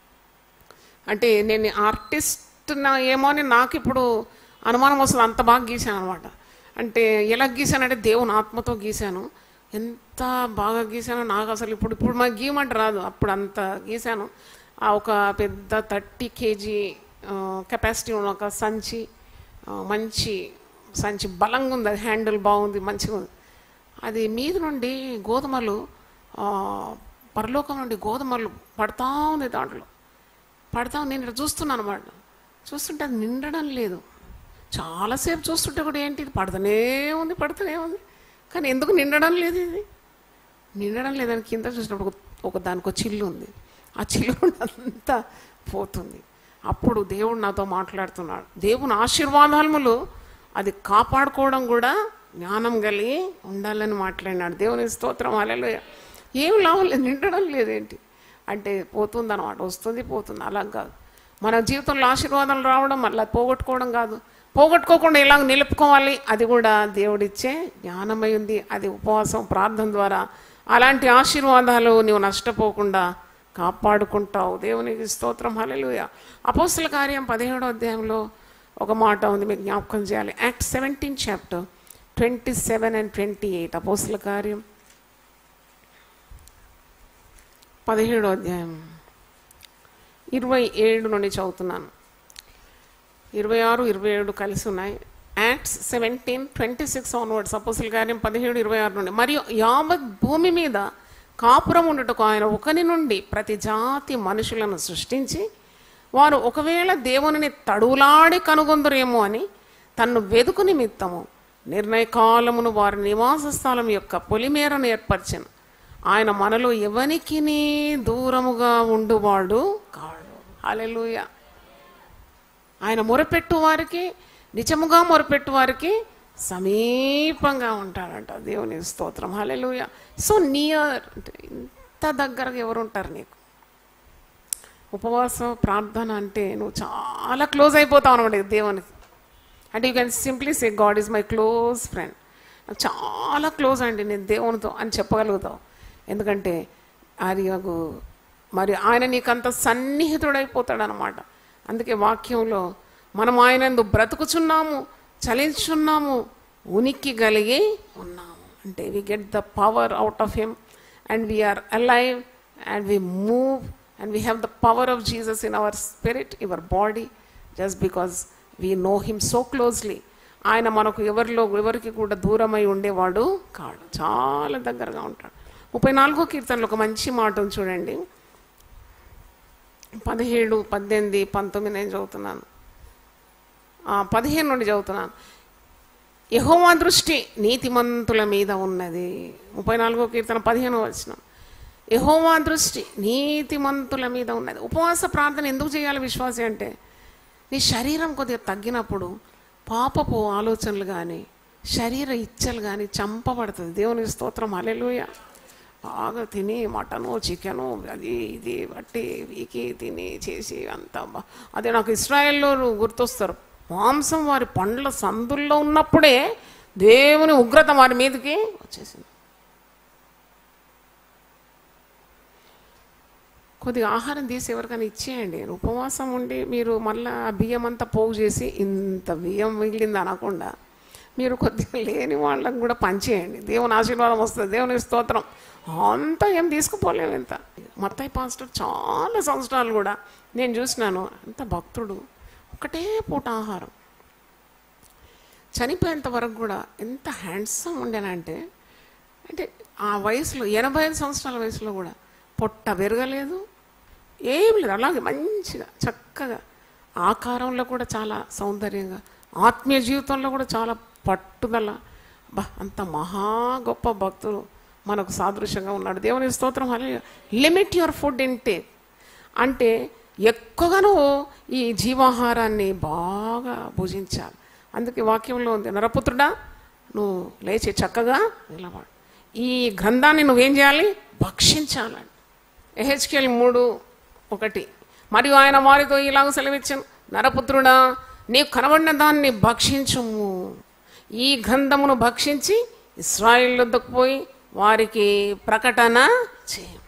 అంటే నేను ఆర్టిస్ట్ నా ఏమో అని నాకు ఇప్పుడు అనుమానం వస్తుంది అంత బాగా గీశాను అనమాట అంటే ఎలా గీశానంటే దేవుని ఆత్మతో గీశాను ఎంత బాగా గీశానో నాకు అసలు ఇప్పుడు ఇప్పుడు మాకు గీయమంట రాదు అప్పుడు అంత గీశాను ఆ ఒక పెద్ద థర్టీ కేజీ కెపాసిటీ ఉన్న ఒక సంచి ఆ, మంచి సంచి బలంగా ఉంది అది హ్యాండిల్ బాగుంది మంచిగా ఉంది అది మీద నుండి గోధుమలు ఆ, పరలోకం నుండి గోధుమలు పడతా ఉంది దాంట్లో పడతా నేను ఇక్కడ చూస్తున్నాను అనమాట చూస్తుంటే అది నిండడం లేదు చాలాసేపు చూస్తుంటే కూడా ఏంటి ఇది పడుతూనే ఉంది పడుతూనే ఉంది కానీ ఎందుకు నిండడం లేదు ఇది నిండడం లేదని కింద చూసినప్పుడు ఒక- ఒక దానికి ఒక చిల్లు ఉంది ఆ చిల్లు నుండి అంతా పోతుంది అప్పుడు దేవుడు నాతో మాట్లాడుతున్నాడు దేవుని ఆశీర్వాదాలములు అది కాపాడుకోవడం కూడా జ్ఞానం కలిగి ఉండాలని మాట్లాడినాడు దేవుని స్తోత్రం అలెలు ఏం లాభం లేదు నిండడం లేదేంటి అంటే పోతుంది అనమాట వస్తుంది పోతుంది అలా కాదు మన జీవితంలో ఆశీర్వాదాలు రావడం మళ్ళీ పోగొట్టుకోవడం కాదు పోగొట్టుకోకుండా ఎలా నిలుపుకోవాలి అది కూడా దేవుడిచ్చే జ్ఞానమై ఉంది అది ఉపవాసం ప్రార్థన ద్వారా అలాంటి ఆశీర్వాదాలు నీవు నష్టపోకుండా కాపాడుకుంటావు దేవునికి స్తోత్రం హల్లెలూయ అపోస్తుల కార్యం పదిహేడో అధ్యాయంలో ఒక మాట ఉంది మీకు జ్ఞాపకం చేయాలి act seventeen chapter twenty seven and twenty eight అపోసుల కార్యం పదిహేడో అధ్యాయం ఇరవై ఏడు నుండి చదువుతున్నాను ఇరవై ఆరు ఇరవై ఏడు కలిసి ఉన్నాయి acts seventeen twenty six onwards అపోసుల కార్యం పదిహేడు ఇరవై ఆరు నుండి మరియు యావత్ భూమి మీద కాపురం ఉండుటకు ఆయన ఒకని నుండి ప్రతి జాతి మనుషులను సృష్టించి వారు ఒకవేళ దేవునిని తడువులాడి కనుగొందరేమో అని తన్ను వెదుకు నిమిత్తము నిర్ణయకాలమును వారి నివాస స్థలం యొక్క పొలిమేరను ఏర్పరచను ఆయన మనలో ఎవనికి దూరముగా ఉండువాడు కాడు హల్లెలూయా ఆయన మొరపెట్టు వారికి నిజముగా మొరపెట్టు వారికి సమీపంగా ఉంటాడంట దేవుని స్తోత్రం హల్లెలూయ సో నియర్ ఇంత దగ్గరగా ఎవరు ఉంటారు నీకు ఉపవాసం ప్రార్థన అంటే నువ్వు చాలా క్లోజ్ అయిపోతావు అనమాట దేవునికి అంటే you can simply say God is my close friend నాకు చాలా క్లోజ్ అండి నేను దేవునితో అని చెప్పగలుగుతావు ఎందుకంటే ఆయనకు మరి ఆయన నీకంత సన్నిహితుడైపోతాడు అనమాట అందుకే వాక్యంలో మనం ఆయనందు బ్రతుకుచున్నాము చలించున్నాము ఉనికి కలిగి ఉన్నాము అంటే we get the power out of him and we are alive and we move and we have the power of Jesus in our spirit your body just because we know him so closely ఆయన మనకు ఎవరిలో ఎవరికి కూడా దూరమై ఉండేవాడు కాడు చాలా దగ్గరగా ఉంటాడు ముప్పై నాలుగో కీర్తనలో ఒక మంచి మాట ఉంది చూడండి పదిహేడు పద్దెనిమిది పంతొమ్మిది నేను చదువుతున్నాను ఆ, పదిహేను నుండి చదువుతున్నాను యహోవా దృష్టి నీతిమంతుల మీద ఉన్నది ముప్పై నాలుగో కీర్తన పదిహేను వచ్చిన యహోవా దృష్టి నీతిమంతుల మీద ఉన్నది ఉపవాస ప్రార్థన ఎందుకు చేయాలి విశ్వాసి అంటే నీ శరీరం కొద్దిగా తగ్గినప్పుడు పాపపు ఆలోచనలు కానీ శరీర ఇచ్చలు కానీ చంపబడుతుంది దేవుని స్తోత్రం అలెలుయ బాగా తిని మటను చికెను అది ఇది బట్టి వీకి తిని చేసి అంతా బా- అదే నాకు ఇస్రాయల్లో గుర్తొస్తారు మాంసం వారి పండ్ల సందుల్లో ఉన్నప్పుడే దేవుని ఉగ్రత వారి మీదకి వచ్చేసింది కొద్దిగా ఆహారం తీసి ఎవరికైనా ఇచ్చేయండి ఉపవాసం ఉండి మీరు మళ్ళీ ఆ బియ్యం అంతా పోగు చేసి ఇంత బియ్యం మిగిలింది అనకుండా మీరు కొద్దిగా లేని వాళ్ళకి కూడా పంచేయండి దేవుని ఆశీర్వాదం వస్తుంది దేవుని స్తోత్రం అంతా ఏం తీసుకుపోలేము ఇంత మత్తయ్య పాస్టర్ చాలా సంవత్సరాలు కూడా నేను చూసినాను అంత భక్తుడు ఒకటే పూట ఆహారం చనిపోయేంత వరకు కూడా ఎంత హ్యాండ్సమ్ ఉండేనంటే అంటే ఆ వయసులో ఎనభై ఐదు సంవత్సరాల వయసులో కూడా పొట్ట పెరగలేదు ఏం లేదు అలాగే మంచిగా చక్కగా ఆకారంలో కూడా చాలా సౌందర్యంగా ఆత్మీయ జీవితంలో కూడా చాలా పట్టుదల బా అంత మహా గొప్ప భక్తులు మనకు సాదృశ్యంగా ఉన్నాడు దేవుని స్తోత్రం అలా లిమిట్ యువర్ ఫుడ్ ఇంటేక్ అంటే ఎక్కువగాను ఈ జీవాహారాన్ని బాగా భుజించాలి అందుకే వాక్యంలో ఉంది నరపుత్రుడా నువ్వు లేచి చక్కగా నిలబడు ఈ గ్రంథాన్ని నువ్వేం చేయాలి భక్షించాలండి ఎహెచ్కేల్ మూడు ఒకటి మరియు ఆయన వారితో ఇలాగ సెలవిచ్చాను నరపుత్రుడా నీకు కనబడిన దాన్ని భక్షించుము ఈ గ్రంథమును భక్షించి ఇస్రాయిల్ వద్దకు పోయి వారికి ప్రకటన చేయం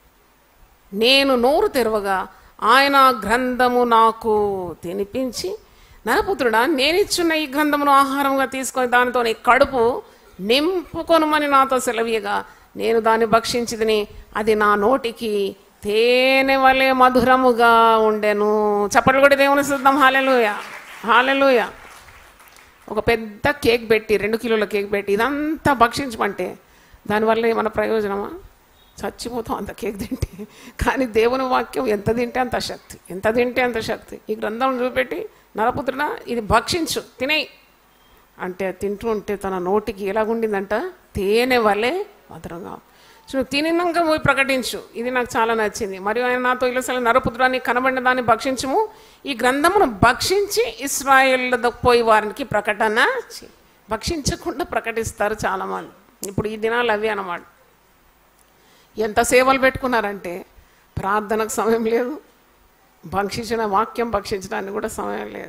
నేను నోరు తెరవగా ఆయన గ్రంథము నాకు తినిపించి నరపుత్రుడా నేనిచ్చున్న ఈ గ్రంథమును ఆహారంగా తీసుకొని దానితో నీ కడుపు నింపుకొనుమని నాతో సెలవీయగా నేను దాన్ని భక్షించిదిని అది నా నోటికి తేనె వలె మధురముగా ఉండెను చప్పట్లు కూడా దేవుని సిద్ధం హాలెలుయ హాలెలుయ ఒక పెద్ద కేక్ పెట్టి రెండు కిలోల కేక్ పెట్టి ఇదంతా భక్షించమంటే దానివల్ల ఏమైనా ప్రయోజనమా చచ్చిపోతాం అంత కేక్ తింటే కానీ దేవుని వాక్యం ఎంత తింటే అంత శక్తి ఎంత తింటే అంత శక్తి ఈ గ్రంథం చూపెట్టి నరపుత్రుడ ఇది భక్షించు తినేయి అంటే అది తింటూ ఉంటే తన నోటికి ఎలాగుండిందంట తేనె వలె మధురంగా సో తినినాక పోయి ప్రకటించు ఇది నాకు చాలా నచ్చింది మరియు ఆయన నాతో ఇలసల నరపుత్రాన్ని కనబడిన దాన్ని భక్షించము ఈ గ్రంథమును భక్షించి ఇస్రాయేల్ పోయి వారికి ప్రకటన చేయి. భక్షించకుండా ప్రకటిస్తారు చాలామంది ఇప్పుడు ఈ దినాలు అవి అన్నమాట ఎంత సేవలు పెట్టుకున్నారంటే ప్రార్థనకు సమయం లేదు భక్షించిన వాక్యం భక్షించడానికి కూడా సమయం లేదు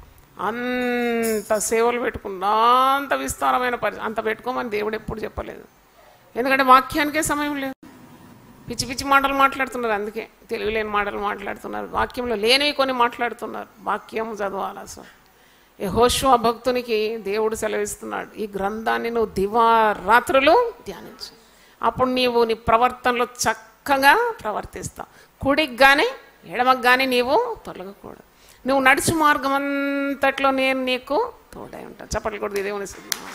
అంత సేవలు పెట్టుకున్నా అంత విస్తారమైన పరి అంత పెట్టుకోమని దేవుడు ఎప్పుడు చెప్పలేదు ఎందుకంటే వాక్యానికే సమయం లేదు పిచ్చి పిచ్చి మాటలు మాట్లాడుతున్నారు అందుకే తెలివి లేని మాటలు మాట్లాడుతున్నారు వాక్యంలో లేనివి కొన్ని మాట్లాడుతున్నారు వాక్యం చదవాలి అసలు యెహోషువ భక్తునికి దేవుడు సెలవిస్తున్నాడు ఈ గ్రంథాన్ని నువ్వు దివా రాత్రులు ధ్యానించు అప్పుడు నీవు నీ ప్రవర్తనలో చక్కగా ప్రవర్తిస్తావు కుడికి కానీ ఎడమకు కానీ నీవు తొలగకూడదు నువ్వు నడుచు మార్గం అంతట్లో నేను నీకు తోడై ఉంటాను చెప్పట్లు కూడా దేవుని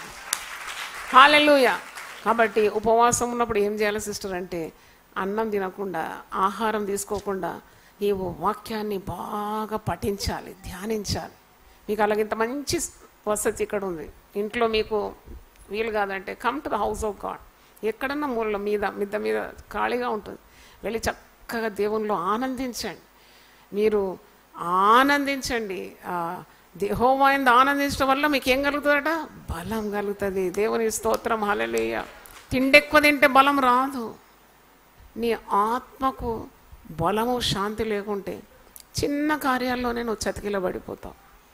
హాలెలుయ కాబట్టి ఉపవాసం ఉన్నప్పుడు ఏం చేయాలి సిస్టర్ అంటే అన్నం తినకుండా ఆహారం తీసుకోకుండా నీవు వాక్యాన్ని బాగా పఠించాలి ధ్యానించాలి మీకు అలాగే ఇంత మంచి వసతి ఇక్కడ ఉంది ఇంట్లో మీకు వీలు కాదంటే come to the house of God ఎక్కడన్నా మూల మీద మిద్ద మీద ఖాళీగా ఉంటుంది వెళ్ళి చక్కగా దేవునిలో ఆనందించండి మీరు ఆనందించండి ఆ దేహోవాయింది ఆనందించడం వల్ల మీకు ఏం కలుగుతుందట బలం కలుగుతుంది దేవుని స్తోత్రం హలలేయ తిండి ఎక్కువ తింటే బలం రాదు నీ ఆత్మకు బలము శాంతి లేకుంటే చిన్న కార్యాల్లోనే నువ్వు చతికిల పడిపోతావు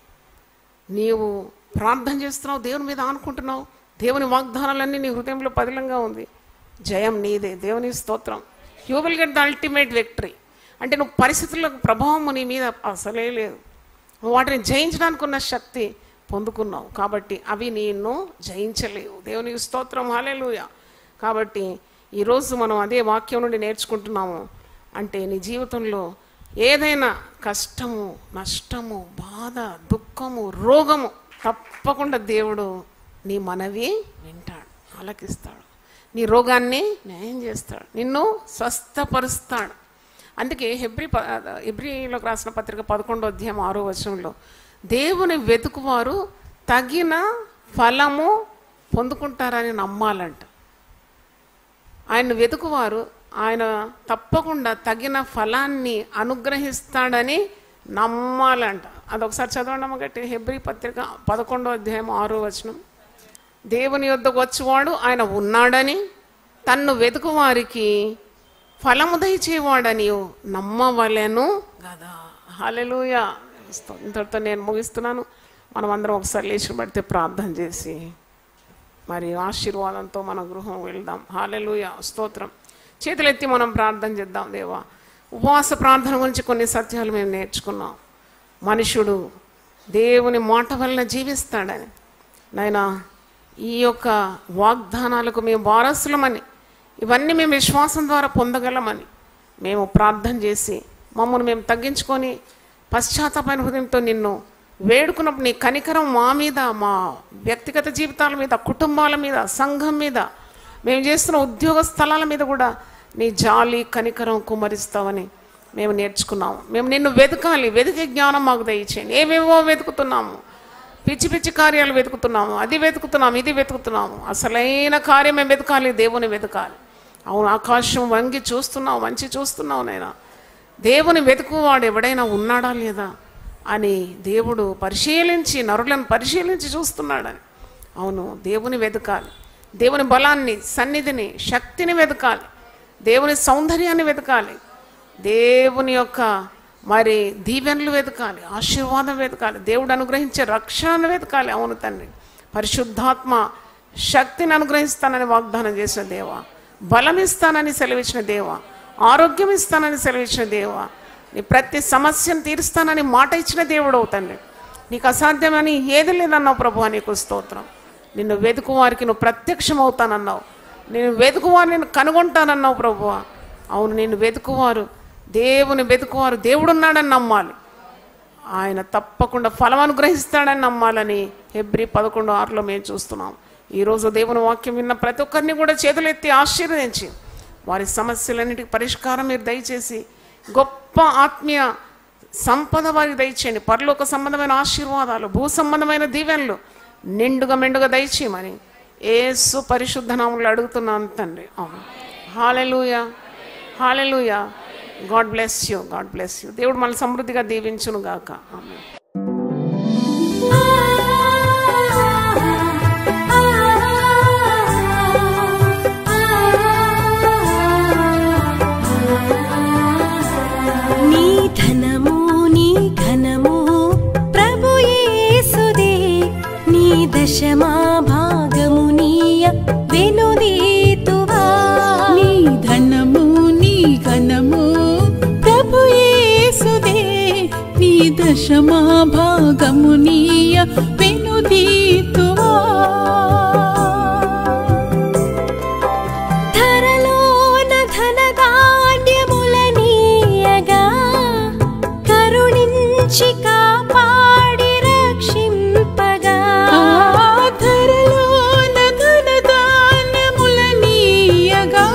నీవు ప్రార్థన చేస్తున్నావు దేవుని మీద ఆనుకుంటున్నావు దేవుని వాగ్దానాలన్నీ నీ హృదయంలో పదిలంగా ఉంది జయం నీదే దేవుని స్తోత్రం you will get the ultimate victory అంటే నువ్వు పరిస్థితులకు ప్రభావం నీ మీద అసలే లేదు నువ్వు వాటిని జయించడానికి ఉన్న శక్తి పొందుకున్నావు కాబట్టి అవి నిన్ను జయించలేవు దేవునికి స్తోత్రం హాలేలుయ కాబట్టి ఈరోజు మనం అదే వాక్యం నుండి నేర్చుకుంటున్నాము అంటే నీ జీవితంలో ఏదైనా కష్టము నష్టము బాధ దుఃఖము రోగము తప్పకుండా దేవుడు నీ మనవి వింటాడు ఆలకిస్తాడు నీ రోగాన్ని న్యాయం చేస్తాడు నిన్ను స్వస్థపరుస్తాడు అందుకే హెబ్రి ప హెబ్రిలోకి రాసిన పత్రిక పదకొండో అధ్యాయం ఆరో వచనంలో దేవుని వెతుకువారు తగిన ఫలము పొందుకుంటారని నమ్మాలంట ఆయన వెతుకువారు ఆయన తప్పకుండా తగిన ఫలాన్ని అనుగ్రహిస్తాడని నమ్మాలంట అదొకసారి చదవండి గట్టి హెబ్రి పత్రిక పదకొండో అధ్యాయం ఆరో వచనం దేవుని యొద్దకు వచ్చేవాడు ఆయన ఉన్నాడని తన్ను వెతుకు వారికి ఫలము దయచేవాడని నమ్మవలెను కదా హలెలుయ ఇంతటితో నేను ముగిస్తున్నాను మనం అందరం ఒకసారి లేచి పడితే ప్రార్థన చేసి మరి ఆశీర్వాదంతో మన గృహం వెళ్దాం హాలెలుయ స్తోత్రం చేతులెత్తి మనం ప్రార్థన చేద్దాం దేవా ఉపవాస ప్రార్థన గురించి కొన్ని సత్యాలు మేము నేర్చుకున్నాం మనుషుడు దేవుని మాట వలన జీవిస్తాడని నాయనా ఈ యొక్క వాగ్దానాలకు మేము వారసులమని ఇవన్నీ మేము విశ్వాసం ద్వారా పొందగలమని మేము ప్రార్థన చేసి మమ్మల్ని మేము తగ్గించుకొని పశ్చాత్తాపైన హృదయంతో నిన్ను వేడుకున్నప్పుడు నీ కనికరం మా మీద మా వ్యక్తిగత జీవితాల మీద కుటుంబాల మీద సంఘం మీద మేము చేస్తున్న ఉద్యోగ స్థలాల మీద కూడా నీ జాలి కనికరం కుమరిస్తావని మేము నేర్చుకున్నాము మేము నిన్ను వెతకాలి వెతికే జ్ఞానం మాకు దయచేయండి ఏవేవో వెతుకుతున్నాము పిచ్చి పిచ్చి కార్యాలు వెతుకుతున్నాము అది వెతుకుతున్నాము ఇది వెతుకుతున్నాము అసలైన కార్యం మేము వెతకాలి దేవుని వెతకాలి అవును ఆకాశం వంగి చూస్తున్నావు మంచి చూస్తున్నావు నైనా దేవుని వెతుకువాడు ఎవడైనా ఉన్నాడా లేదా అని దేవుడు పరిశీలించి నరులను పరిశీలించి చూస్తున్నాడని అవును దేవుని వెతకాలి దేవుని బలాన్ని సన్నిధిని శక్తిని వెతకాలి దేవుని సౌందర్యాన్ని వెతకాలి దేవుని యొక్క మరి దీవెనలు వెతకాలి ఆశీర్వాదం వెతకాలి దేవుడు అనుగ్రహించే రక్షణను వెతకాలి అవును తండ్రి పరిశుద్ధాత్మ శక్తిని అనుగ్రహిస్తానని వాగ్దానం చేసిన దేవ బలం ఇస్తానని సెలవిచ్చిన దేవ ఆరోగ్యం ఇస్తానని సెలవిచ్చిన దేవ నీ ప్రతి సమస్యను తీరుస్తానని మాట ఇచ్చిన దేవుడు అవుతండి నీకు అసాధ్యమని ఏది లేదన్నావు ప్రభు నీకు స్తోత్రం నిన్ను వెతుకు వారికి నువ్వు ప్రత్యక్షం అవుతానన్నావు నేను వెతుకువారు నేను కనుగొంటానన్నావు ప్రభు అవును నిన్ను వెతుకువారు దేవుని వెతుకువారు దేవుడున్నాడని నమ్మాలి ఆయన తప్పకుండా ఫలం అనుగ్రహిస్తాడని నమ్మాలని హెబ్రి పదకొండు ఆరులో మేము చూస్తున్నాం ఈరోజు దేవుని వాక్యం విన్న ప్రతి ఒక్కరిని కూడా చేతులెత్తి ఆశీర్వదించి వారి సమస్యలన్నిటికీ పరిష్కారం మీరు దయచేసి గొప్ప ఆత్మీయ సంపద వారికి దయచేయండి పరలోక సంబంధమైన ఆశీర్వాదాలు భూ సంబంధమైన దీవెనలు నిండుగా మెండుగా దయచేయమని ఏసు పరిశుద్ధ నామంలో అడుగుతున్నాను తండ్రి హాలెలూయా హాలెలూయా God bless you God bless you దేవుడు మన సమృద్ధిగా దీవించును గాక ఆమె నీ ధనము నీ ఘనము ప్రభు యేసుదే నీ దశమా భాగము నీయ వెనుదీతువా నీ ధనము నీ ఘనము ప్రభు యేసుదే నీ దశమా భాగమునీయ వెనుదీతువా ధరలోన ధనధాన్యములనీయగా కరుణించి కాపాడి రక్షింపగా ధరలోన ధనధాన్యములనీయగా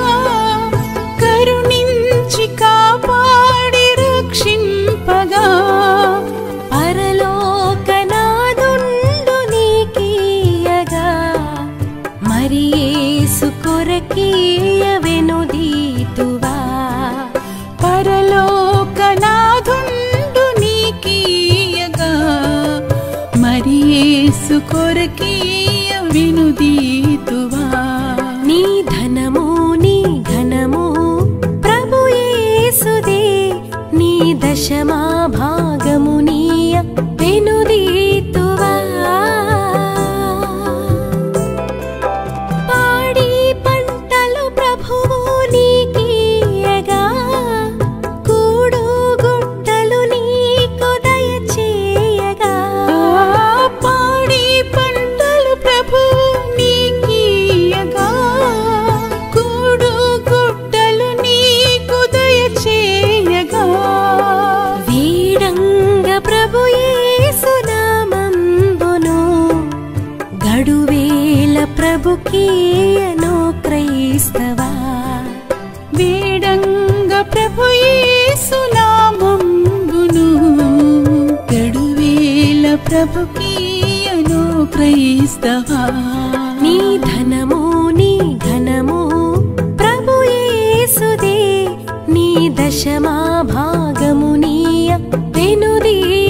కరుణించి కాపాడి రక్షింపగా పరలోకనాదుండు నీకీయగా మరి యేసు కొరకీయ వెనుదీతువా పరలోకనాథుండు నీకీయగా మరి యేసు కొరకీయ వినుదీతువా నీ ధనము నీ ఘనము ప్రభు యేసుదే నీ దశమా భాగము నీయ వెనుదీతువా పాడి పంటలు ప్రభువు నీకీయగా కూడు గుట్టలు నీకు దయచేయగా పాడి పంటలు ప్రభు నీకీయగా కూడు గుట్టలు నీకు దయచేయగా వీడంగ ప్రభు యేసునామంబును గడువేల ప్రభుకీయను క్రైస్తవా వేడంగ ప్రభు యేసునామంబును గడువేల ప్రభుకీయను క్రైస్తవా నీ ధనము నీ ఘనము ప్రభు యేసుదే నీ దశమా భాగము నీయ వెనుదీ